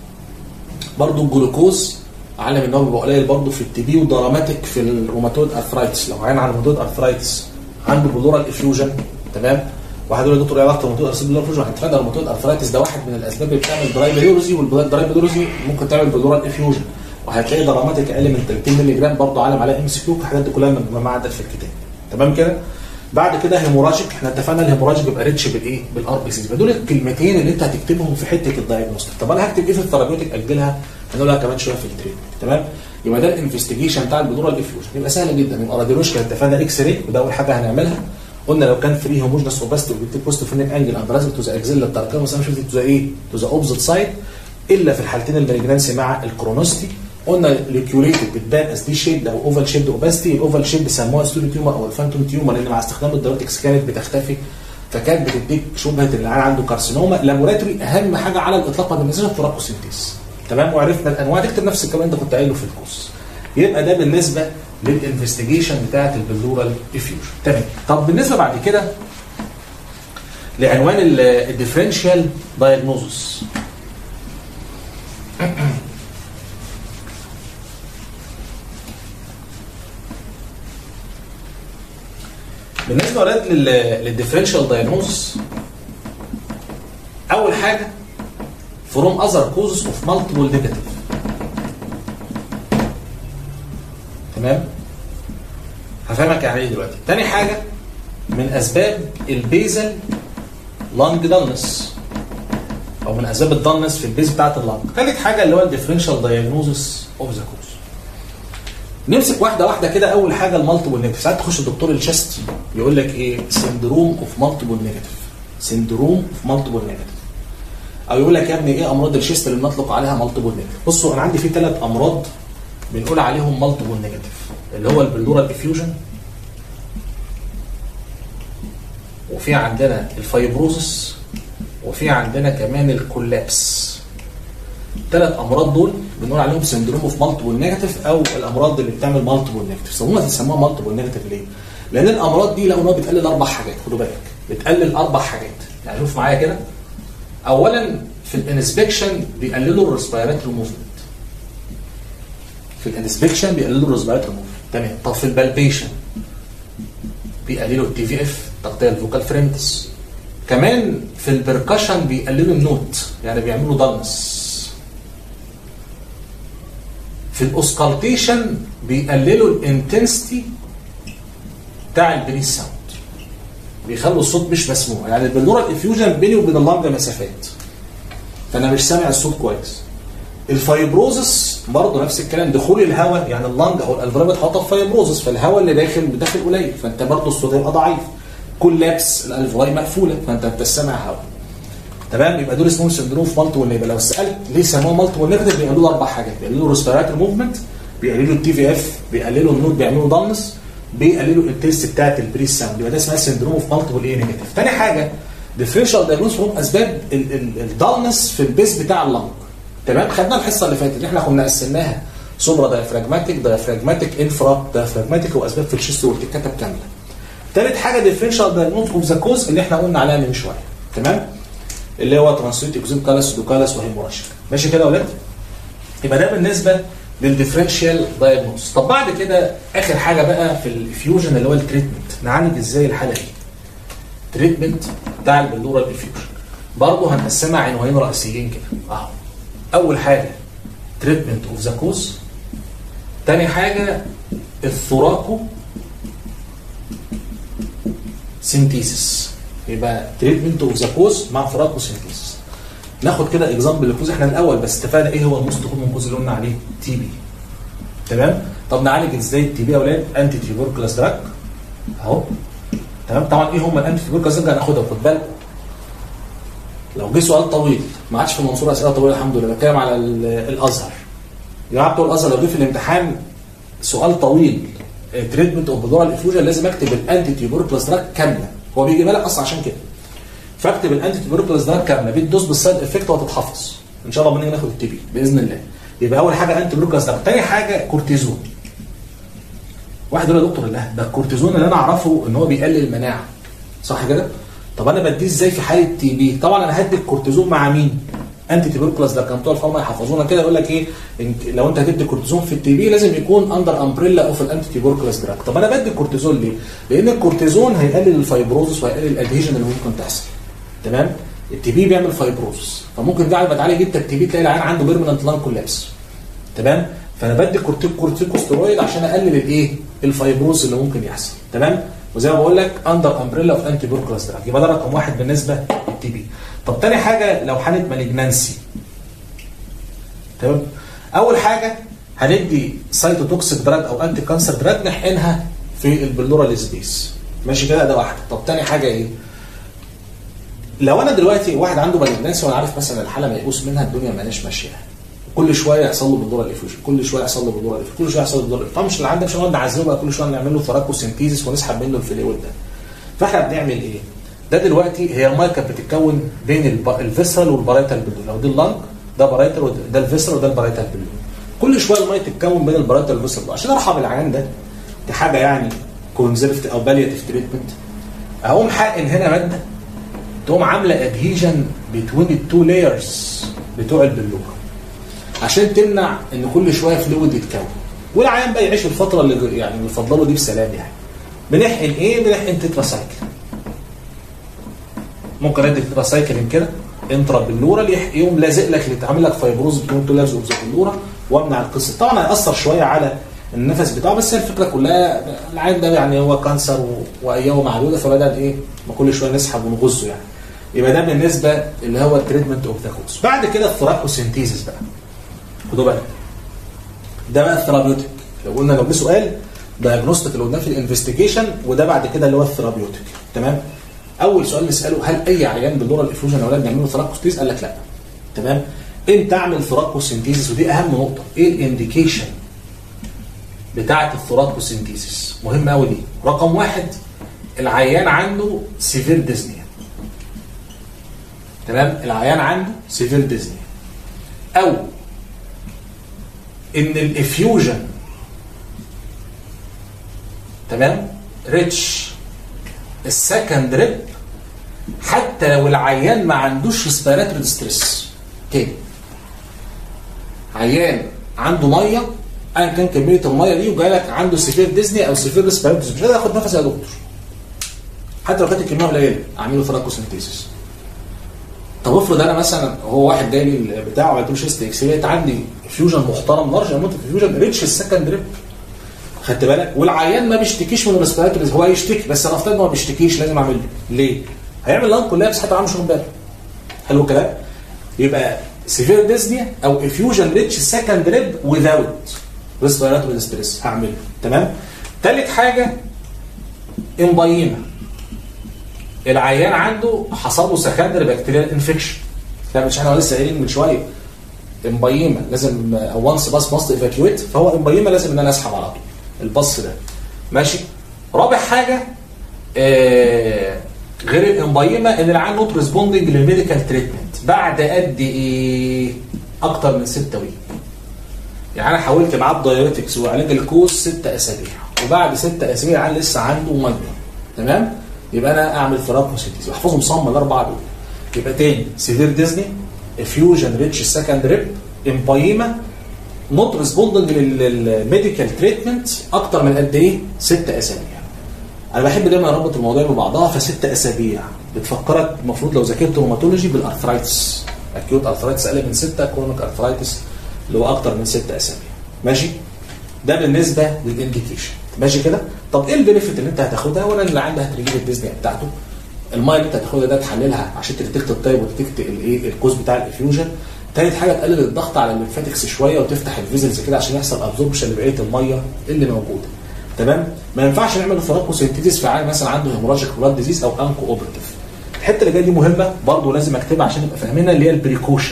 برضو الجلوكوز علم ان هو بيبقى قليل برضه في التي بي ودراماتيك في الروماتويد ارثرايتس لو عيان عنده روماتويد ارثرايتس عنده بلورال افيوجن تمام واحد يقول يا دكتور ايه علاقه الروماتويد ارثرايتس بلورال افيوجن هنتفادى الروماتويد ارثرايتس ده واحد من الاسباب اللي بتعمل درايبيولوجي والدرايبيولوجي ممكن تعمل بلورال افيوجن وهتلاقي دراماتيك اقل من 30 مللي جرام برضه علم عليها ام سي كيو الحاجات دي كلها ما عدت في الكتاب تمام كده بعد كده هيموراجيك احنا اتفقنا الهيموراجيك بيبقى ريتش بالايه؟ بالار بي سيز يبقى دول الكلمتين اللي انت هتكتبهم في حته الدايجنوستيك طب انا هكتب ايه في الثيرابيوتيك اجلها هنقولها كمان شويه في التريتمنت تمام؟ يبقى ده الانفستيجيشن بتاع البلورال افيوجن يبقى سهل جدا يبقى راديولوجيكال اتفقنا اكس راي وده اول حاجه هنعملها قلنا لو كان فري هوموجنس اوباستي وبيكتب بوست فينيك انجل اند رازل تو ذا اكزيلا التركيبه مثلا شفت تو ذا ايه؟ تو ذا اوبزيت سايد الا في الحالتين المالجنانسي مع الكرونوستي قلنا الكيوريتد بتبان از دي شيب او اوفال شيب اوباستي الاوفال شيب بيسموها ستوري تيومر او الفانتوم تيومر لان مع استخدام الدايركتكس كانت بتختفي فكانت بتديك شبهه ان العيان عنده كارسينوما لابوراتوري اهم حاجه على الاطلاق ما بننساش الثراكوسينتيز تمام وعرفنا الانواع تكتب نفس الكلام انت كنت قايله في الكورس يبقى ده بالنسبه للانفستيجيشن بتاعه البلورال افيوجن تمام طب بالنسبه بعد كده لعنوان الديفرنشال دايجنوزس بالنسبه ولاد للديفرنشال دايجنوزس اول حاجه فروم اذر كوزز اوف مالتيبل نيجاتيف تمام هفهمك يعني ايه دلوقتي تاني حاجه من اسباب البيزل لانج دانس او من اسباب الدانس في البيز بتاعت اللانج ثالث حاجه اللي هو الديفرنشال دايجنوزس اوف ذا كوز نمسك واحده واحده كده اول حاجه المالتيبل نيجاتيف ساعات تخش الدكتور الشست يقول لك ايه سندروم اوف مالتيبل نيجاتيف سندروم اوف مالتيبل نيجاتيف او يقول لك يا ابني ايه امراض الشست اللي بنطلق عليها مالتيبل نيجاتيف بصوا انا عندي في ثلاث امراض بنقول عليهم مالتيبل نيجاتيف اللي هو البلورال افيوجن وفي عندنا الفايبروزس وفي عندنا كمان الكولابس الثلاث امراض دول بنقول عليهم سندروم اوف مالتيبل نيجاتيف او الامراض اللي بتعمل مالتيبل نيجاتيف سموها تسموها مالتيبل نيجاتيف ليه؟ لان الامراض دي لقوا ان هو بتقلل اربع حاجات خدوا بالك بتقلل اربع حاجات يعني شوف معايا كده اولا في الانسبكشن بيقللوا الريسبيراتوري موفمنت في الانسبكشن بيقللوا الريسبيراتوري موفمنت تمام طب في البالبيشن بيقللوا التي في اف تغطيه الفوكال فريمتس كمان في البركشن بيقللوا النوت يعني بيعملوا دانس في الاوسكالتيشن بيقللوا الانتنسيتي بتاع البريس ساوند بيخلوا الصوت مش مسموع يعني البلورال افيوجن بيني وبين اللنج مسافات فانا مش سامع الصوت كويس الفايبروزس برضه نفس الكلام دخول الهواء يعني اللنج او الالفيولاي بتحط في فايبروزس فالهواء اللي داخل داخل قليل فانت برضه الصوت هيبقى ضعيف كولابس الالفيولاي مقفوله فانت بتسمع هواء تمام يبقى دول اسمهم سندروم في مالتيبل يبقى لو سالت ليه سموها مالتيبل نيجاتيف بيقللوا اربع حاجات بيقللوا ريسبيراتوري موفمنت بيقللوا التي في اف بيقللوا النوت بيعملوا ضمس بيقللوا التيست بتاعت البريس ساوند يبقى ده اسمها سندروم اوف مالتيبل ايه نيجاتيف تاني حاجه ديفرنشال دايجنوز هم اسباب الدالنس في البيس بتاع اللنج تمام خدناها الحصه اللي فاتت احنا كنا قسمناها سوبرا دايفراجماتيك دايفراجماتيك انفرا دايفراجماتيك واسباب في الشيست والتكاتب كامله ثالث حاجه ديفرنشال دايجنوز اوف ذا كوز اللي احنا قلنا عليها من شويه تمام اللي هو ترانسيت اكزيم كالاس سودوكالاس وهيموراشيك ماشي كده يا ولاد يبقى ده بالنسبه للديفرنشال دايجنوز طب بعد كده اخر حاجه بقى في الفيوجن اللي هو التريتمنت نعالج ازاي الحاله دي تريتمنت بتاع البلورال افيوجن برضه هنقسمها عنوانين رئيسيين كده اهو اول حاجه تريتمنت اوف ذا كوز تاني حاجه الثوراكو سينتيسيس يبقى تريتمنت اوف ذا كوز مع ثوراكو سينتيسيس ناخد كده اكزامبل الكوز احنا الاول بس اتفقنا ايه هو الموست كومن كوز اللي قلنا عليه تي بي تمام طب نعالج ازاي التي بي يا اولاد انتي تيبوركلاس دراج اهو تمام طبعا ايه هم الانتي تيبوركلاس دراج هناخدها خد بالك لو جه سؤال طويل ما عادش في المنصوره اسئله طويله الحمد لله بتكلم على الازهر يا جماعه بتوع الازهر لو جه في الامتحان سؤال طويل تريتمنت اوف بلورال افيوجن لازم اكتب الانتي تيبوركلاس دراج كامله هو بيجيبها لك اصلا عشان كده فاكتب الانتي تيبوركلاس دراج كامله بتدوس بالسايد افكت وهتتحفظ ان شاء الله بنيجي ناخد التي بي باذن الله يبقى اول حاجه انتي تيبوركلاس دراج ثاني حاجه كورتيزون واحد يقول يا دكتور لا ده الكورتيزون اللي انا اعرفه ان هو بيقلل المناعه صح كده طب انا بديه ازاي في حاله تي بي طبعا انا هدي الكورتيزون مع مين انتي تيبوركلاس ده كان بتوع الفارما يحفظونا كده يقول لك ايه انت لو انت هتدي كورتيزون في التي بي لازم يكون اندر امبريلا اوف الانتي تيبوركلاس دراج طب انا بدي الكورتيزون ليه لان الكورتيزون هيقلل الفايبروزس وهيقلل الادهيجن اللي ممكن تحصل تمام التي بي بيعمل فايبروزس فممكن بعد ما تعالج انت التي بي تلاقي العيان عنده بيرمننت لان كولابس تمام فانا بدي كورتيكوستيرويد عشان اقلل الايه الفايبروز اللي ممكن يحصل تمام وزي ما بقول لك اندر امبريلا اوف انتي بوركلاس دراج يبقى ده رقم واحد بالنسبه للتي بي طب تاني حاجه لو حاله مالجنانسي تمام اول حاجه هندي سايتوتوكسيك دراج او انتي كانسر دراج نحقنها في البلورال سبيس ماشي كده ده واحده طب تاني حاجه ايه لو انا دلوقتي واحد عنده مالجنانسي وانا عارف مثلا الحاله ميؤوس منها الدنيا مالهاش ماشيه كل شويه يحصل له بالدور الافيوجن كل شويه يحصل له بالدور الافيوجن كل شويه يحصل له بالدور طبعا مش اللي عندنا مش هنقعد نعذبه بقى كل شويه نعمل له ثراكوسينتيزيس ونسحب منه الفلويد ده فاحنا بنعمل ايه؟ ده دلوقتي هي الميه كانت بتتكون بين الفيسرال والبرايتال بلون لو دي اللنج ده برايتال وده الفيسرال وده البرايتال بلون كل شويه الميه تتكون بين البرايتال والفيسرال عشان ارحم العيان ده دي حاجه يعني كونزرفت او بالياتيف تريتمنت اقوم حاقن هنا ماده تقوم عامله ادهيجن بتوين التو لايرز بتوع البلوره عشان تمنع ان كل شويه فلويد يتكون والعيان بقى يعيش الفتره اللي يعني بنفضله دي بسلام يعني بنحقن ايه بنحقن تتراسايكل ممكن ادي تتراسايكلين كده انترا بلورال يقوم لازق لك اللي تعمل لك فايبروز بتكون تو لازق بلوره وامنع القصه طبعا هياثر شويه على النفس بتاعه بس هي الفكره كلها العيان ده يعني هو كانسر وايامه معدوده فبدات ايه ما كل شويه نسحب ونغزه يعني يبقى ده بالنسبه اللي هو التريتمنت اوف ذا كوز بعد كده الثراكوسينتيزيس بقى خدوا بالك ده بقى الثيرابيوتيك لو قلنا لو جه سؤال دايجنوستيك اللي قلناه في الانفستيجيشن وده بعد كده اللي هو الثيرابيوتيك تمام اول سؤال نساله هل اي عيان بالدور الافيوجن اولاد بيعملوا ثراكوسينتيز قال لك لا تمام امتى اعمل ثراكوسينتيزيس ودي اهم نقطه ايه الانديكيشن بتاعه الثراكوسينتيزيس مهم قوي دي رقم واحد العيان عنده سيفير ديزنيا تمام العيان عنده سيفير ديزنيا او ان الافيوجن تمام ريتش السكند ريب حتى لو العيان ما عندوش ريسبيراتوري ستريس تاني عيان عنده ميه ايا كان كميه الميه دي وجاي لك عنده سيفير ديزني او سيفير ريسبيراتوري مش قادر ياخد نفس يا دكتور حتى لو كانت الكميه قليله اعمل له ثراكوسنتيسيس طب افرض انا مثلا هو واحد جاي لي بتاعه عملت له شيست اكس راي عندي فيوجن محترم لارج امونت فيوجن ريتش السكند ريب خدت بالك والعيان ما بيشتكيش من الريسبيراتوري هو يشتكي بس انا افترض ما بيشتكيش لازم اعمل له ليه؟ هيعمل لان كولابس حتى عامل شغل باله حلو الكلام؟ يبقى سيفير ديزنيا او افيوجن ريتش سكند ريب وذاوت ريسبيراتوري ستريس هعمله تمام؟ تالت حاجه امبايما العيان عنده حصل له سكندري بكتيريال انفكشن لا مش احنا لسه قايلين من شويه امبايما لازم او وانس باس ماست ايفاكيويت فهو امبايما لازم ان انا اسحب على طول الباص ده ماشي رابع حاجه آه غير الامبايما ان العيان نوت ريسبوندنج للميديكال تريتمنت بعد قد ايه؟ اكتر من 6 ويك يعني انا حاولت معاه بدايريتكس وعلاج الكوز ست اسابيع وبعد ست اسابيع العيان لسه عنده ميه تمام؟ يبقى انا اعمل ثراكوسيتيز واحفظهم صم الاربعه دول يبقى تاني سيفير ديزني افيوجن ريتش سكند ريب امبايما نوت ريسبوندنج للميديكال تريتمنت اكتر من قد ايه؟ ست اسابيع. انا بحب دايما اربط المواضيع ببعضها فست اسابيع بتفكرك المفروض لو ذاكرت روماتولوجي بالارثرايتس اكيوت ارثرايتس اقل من سته كرونيك ارثرايتس اللي هو اكتر من ست اسابيع. ماشي؟ ده بالنسبه للانديكيشن ماشي كده؟ طب ايه البنفيت اللي انت هتاخدها؟ اولا اللي عندها هتريجيب الديزني بتاعته الميه اللي انت هتاخدها ده تحللها عشان تديتكت الطيب وتديتكت الايه الكوز بتاع الافيوجن تالت حاجه تقلل الضغط على الليمفاتكس شويه وتفتح الفيزلز كده عشان يحصل ابزوربشن لبقيه الميه اللي موجوده تمام ما ينفعش نعمل ثراكوسينتيزيس في عيان مثلا عنده هيموراجيك بلاد ديزيز او انكو اوبرتيف الحته اللي جايه دي مهمه برضه لازم اكتبها عشان نبقى فاهمينها اللي هي البريكوشن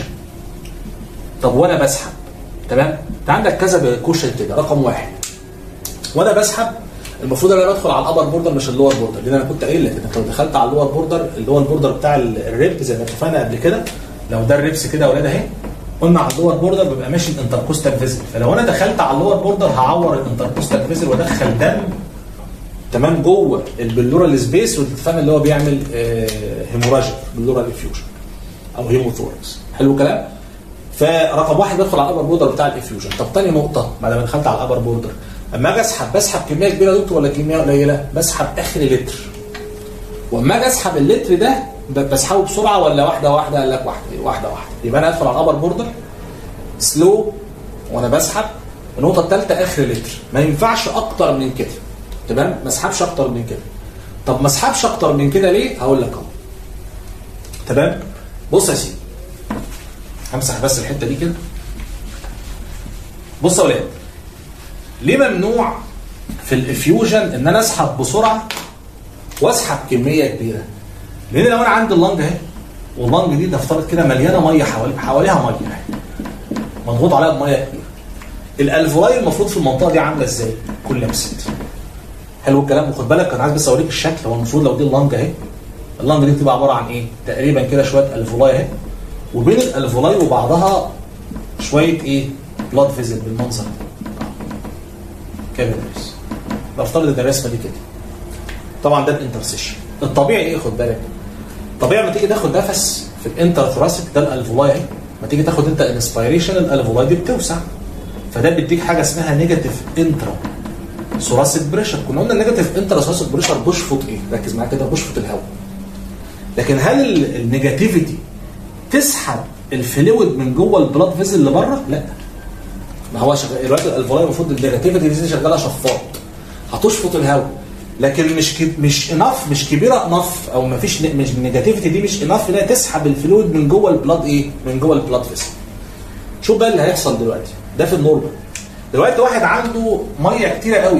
طب وانا بسحب تمام انت عندك كذا بريكوشن كده رقم واحد وانا بسحب المفروض ان انا بدخل على الابر بوردر مش اللور بوردر لان انا كنت قايل لك انك لو دخلت على اللور بوردر اللي هو البوردر بتاع الريب زي ما اتفقنا قبل كده لو ده الريبس كده يا اولاد اهي قلنا على اللور بوردر بيبقى ماشي الانتركوستال فيزل فلو انا دخلت على اللور بوردر هعور الانتركوستال فيزل وادخل دم تمام جوه البلورال سبيس والتفاهم اللي هو بيعمل هيموراجيك بلورال افيوجن او هيموثوركس حلو الكلام فرقم واحد بدخل على الابر بوردر بتاع الافيوجن طب تاني نقطه بعد ما دخلت على الابر بوردر اما اجي اسحب بسحب كميه كبيره يا دكتور ولا كميه قليله؟ بسحب اخر لتر. واما اجي اسحب اللتر ده بسحبه بسرعه ولا واحده واحده؟ قال لك واحده واحده واحده. يبقى انا ادخل على الابر بوردر سلو وانا بسحب. النقطه الثالثه اخر لتر، ما ينفعش اكتر من كده. تمام؟ ما اسحبش اكتر من كده. طب ما اسحبش اكتر من كده ليه؟ هقول لك اهو. تمام؟ بص يا سيدي. همسح بس الحته دي كده. بص يا ولاد ليه ممنوع في الافيوجن ان انا اسحب بسرعه واسحب كميه كبيره لان لو انا عندي اللنج اهي واللنج دي نفترض كده مليانه ميه حوالي حواليها ميه اهي مضغوط عليها بميه كتير الالفولاي المفروض في المنطقه دي عامله ازاي؟ كولابست حلو الكلام وخد بالك انا عايز بس اوريك الشكل هو المفروض لو دي اللنج اهي اللنج دي بتبقى عباره عن ايه؟ تقريبا كده شويه الفولاي اهي وبين الالفولاي وبعضها شويه ايه؟ بلاد فيزل بالمنظر ده كابيلاريز نفترض ان الرسمه دي كده طبعا ده الانترسيشن الطبيعي ايه خد بالك طبيعي لما تيجي تاخد نفس في الانتر ثوراسيك ده الالفولاي ما تيجي تاخد انت انسبيريشن الالفولاي دي بتوسع فده بيديك حاجه اسمها نيجاتيف انترا ثوراسيك بريشر كنا قلنا النيجاتيف انترا ثوراسيك بريشر بشفط ايه ركز معايا كده بشفط الهواء لكن هل النيجاتيفيتي تسحب الفلويد من جوه البلاد فيزل لبره؟ لا ما هو شغال دلوقتي الالفولاي المفروض النيجاتيفيتي دي شغاله شفاط هتشفط الهواء لكن مش كب... مش انف مش كبيره انف او ما فيش مش النيجاتيفيتي دي مش انف انها تسحب الفلويد من جوه البلاد ايه؟ من جوه البلاد فيسل. شوف بقى اللي هيحصل دلوقتي ده في النورمال دلوقتي واحد عنده ميه كتيره قوي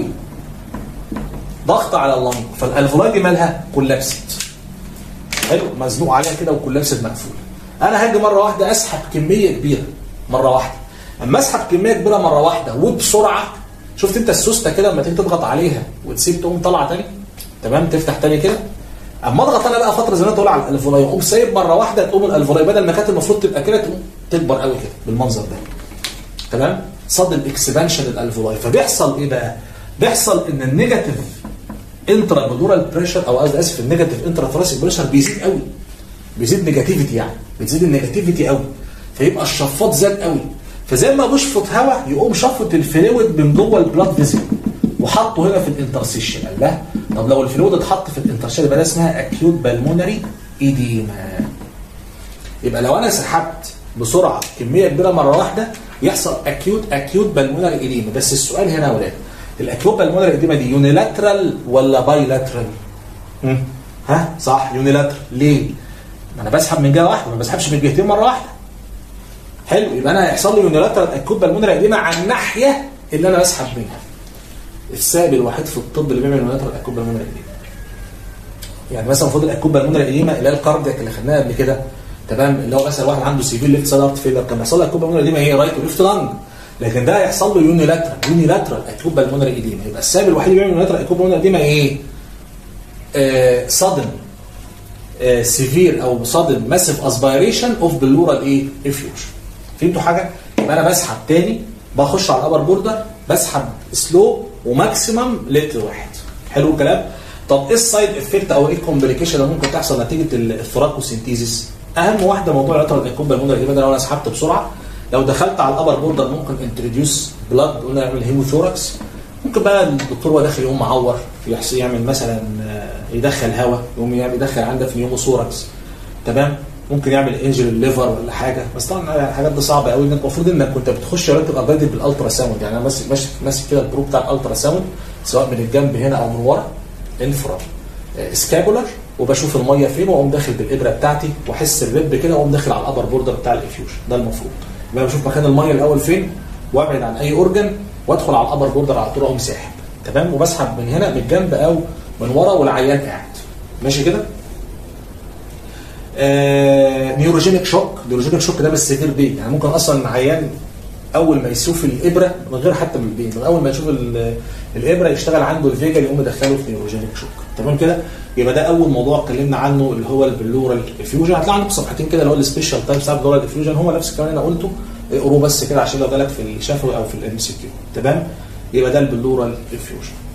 ضغط على اللنج فالالفولاي دي مالها؟ كولابست حلو مزنوق عليها كده وكولابست مقفوله انا هاجي مره واحده اسحب كميه كبيره مره واحده اما اسحب كميه كبيره مره واحده وبسرعه شفت انت السوسته كده لما تيجي تضغط عليها وتسيب تقوم طالعه تاني تمام تفتح تاني كده اما اضغط انا بقى فتره زي ما تقول على الالفولاي يقوم سايب مره واحده تقوم الالفولاي بدل ما كانت المفروض تبقى كده تقوم تكبر قوي كده بالمنظر ده تمام صد الاكسبانشن الالفولاي فبيحصل ايه بقى بيحصل ان النيجاتيف انترا بلورال بريشر او قصدي اسف النيجاتيف انترا ثراسيك بريشر بيزيد قوي بيزيد نيجاتيفيتي يعني بتزيد النيجاتيفيتي قوي فيبقى الشفاط زاد قوي فزي ما بشفط هواء يقوم شفط الفلويد من جوه البلاد فيزل وحطه هنا في الانترسيشن قال لا طب لو الفلويد اتحط في الانترسيشن يبقى ده اسمها اكيوت بالمونري ايديما يبقى لو انا سحبت بسرعه كميه كبيره مره واحده يحصل اكيوت اكيوت بالمونري ايديما بس السؤال هنا يا ولاد الاكيوت بالمونري ايديما دي يونيلاترال ولا بايلاترال؟ ها صح يونيلاترال ليه؟ ما انا بسحب من جهه واحده ما بسحبش من جهتين مره واحده حلو يبقى انا هيحصل لي يونيلاترال اكيوت بالمونري ايديما على الناحيه اللي انا بسحب منها السبب الوحيد في الطب اللي بيعمل يونيلاترال اكيوت بالمونري ايديما يعني مثلا المفروض الاكيوت بالمونري ايديما اللي هي الكاردياك اللي خدناها قبل كده تمام اللي هو مثلا واحد عنده سيفير ليفت سايد هارت فيلر كان بيحصل له اكيوت بالمونري ايديما هي رايت وليفت لانج لكن ده هيحصل له يونيلاترال يونيلاترال اكيوت بالمونري ايديما يبقى السبب الوحيد اللي بيعمل يونيلاترال اكيوت بالمونري ايديما ايه؟ آه صدم سيفير او صادم ماسيف اسبيريشن اوف بلورال ايه افيوجن فهمتوا حاجه يبقى انا بسحب تاني بخش على الابر بوردر بسحب سلو وماكسيمم لتر واحد حلو الكلام طب ايه السايد افكت او ايه الكومبليكيشن اللي ممكن تحصل نتيجه الثوراكوسينتيزيس اهم واحده موضوع العطر الكوب بالمونري دي لو انا سحبت بسرعه لو دخلت على الابر بوردر ممكن انتروديوس بلاد قلنا نعمل هيموثوركس ممكن بقى الدكتور وهو داخل يقوم معور يحصل يعمل مثلا يدخل هواء يقوم يعمل يدخل عندك في نيوموثوركس تمام ممكن يعمل انجل الليفر ولا حاجه بس طبعا الحاجات دي صعبه قوي انك المفروض انك كنت بتخش راتب ابادي بالالترا ساوند يعني انا ماسك ماسك ماسك كده البرو بتاع الالترا ساوند سواء من الجنب هنا او من ورا انفرا سكابولر وبشوف الميه فين واقوم داخل بالابره بتاعتي واحس الرب كده واقوم داخل على الابر بوردر بتاع الافيوجن ده المفروض يبقى بشوف مكان الميه الاول فين وابعد عن اي اورجن وادخل على الابر بوردر على طول اقوم ساحب تمام وبسحب من هنا من الجنب او من ورا والعيان قاعد ماشي كده آه نيوروجينيك شوك نيوروجينيك شوك ده بس سيفير بيه يعني ممكن اصلا العيان اول ما يشوف الابره من غير حتى من البين من اول ما يشوف الابره يشتغل عنده الفيجا يقوم يدخله في نيوروجينيك شوك تمام كده يبقى ده اول موضوع اتكلمنا عنه اللي هو البلورال افيوجن هتلاقي عندك صفحتين كده اللي هو السبيشال تايبس بتاع البلورال افيوجن هو نفس الكلام اللي انا قلته اقروه بس كده عشان لو جالك في الشفوي او في الام سي كيو تمام يبقى ده البلورال افيوجن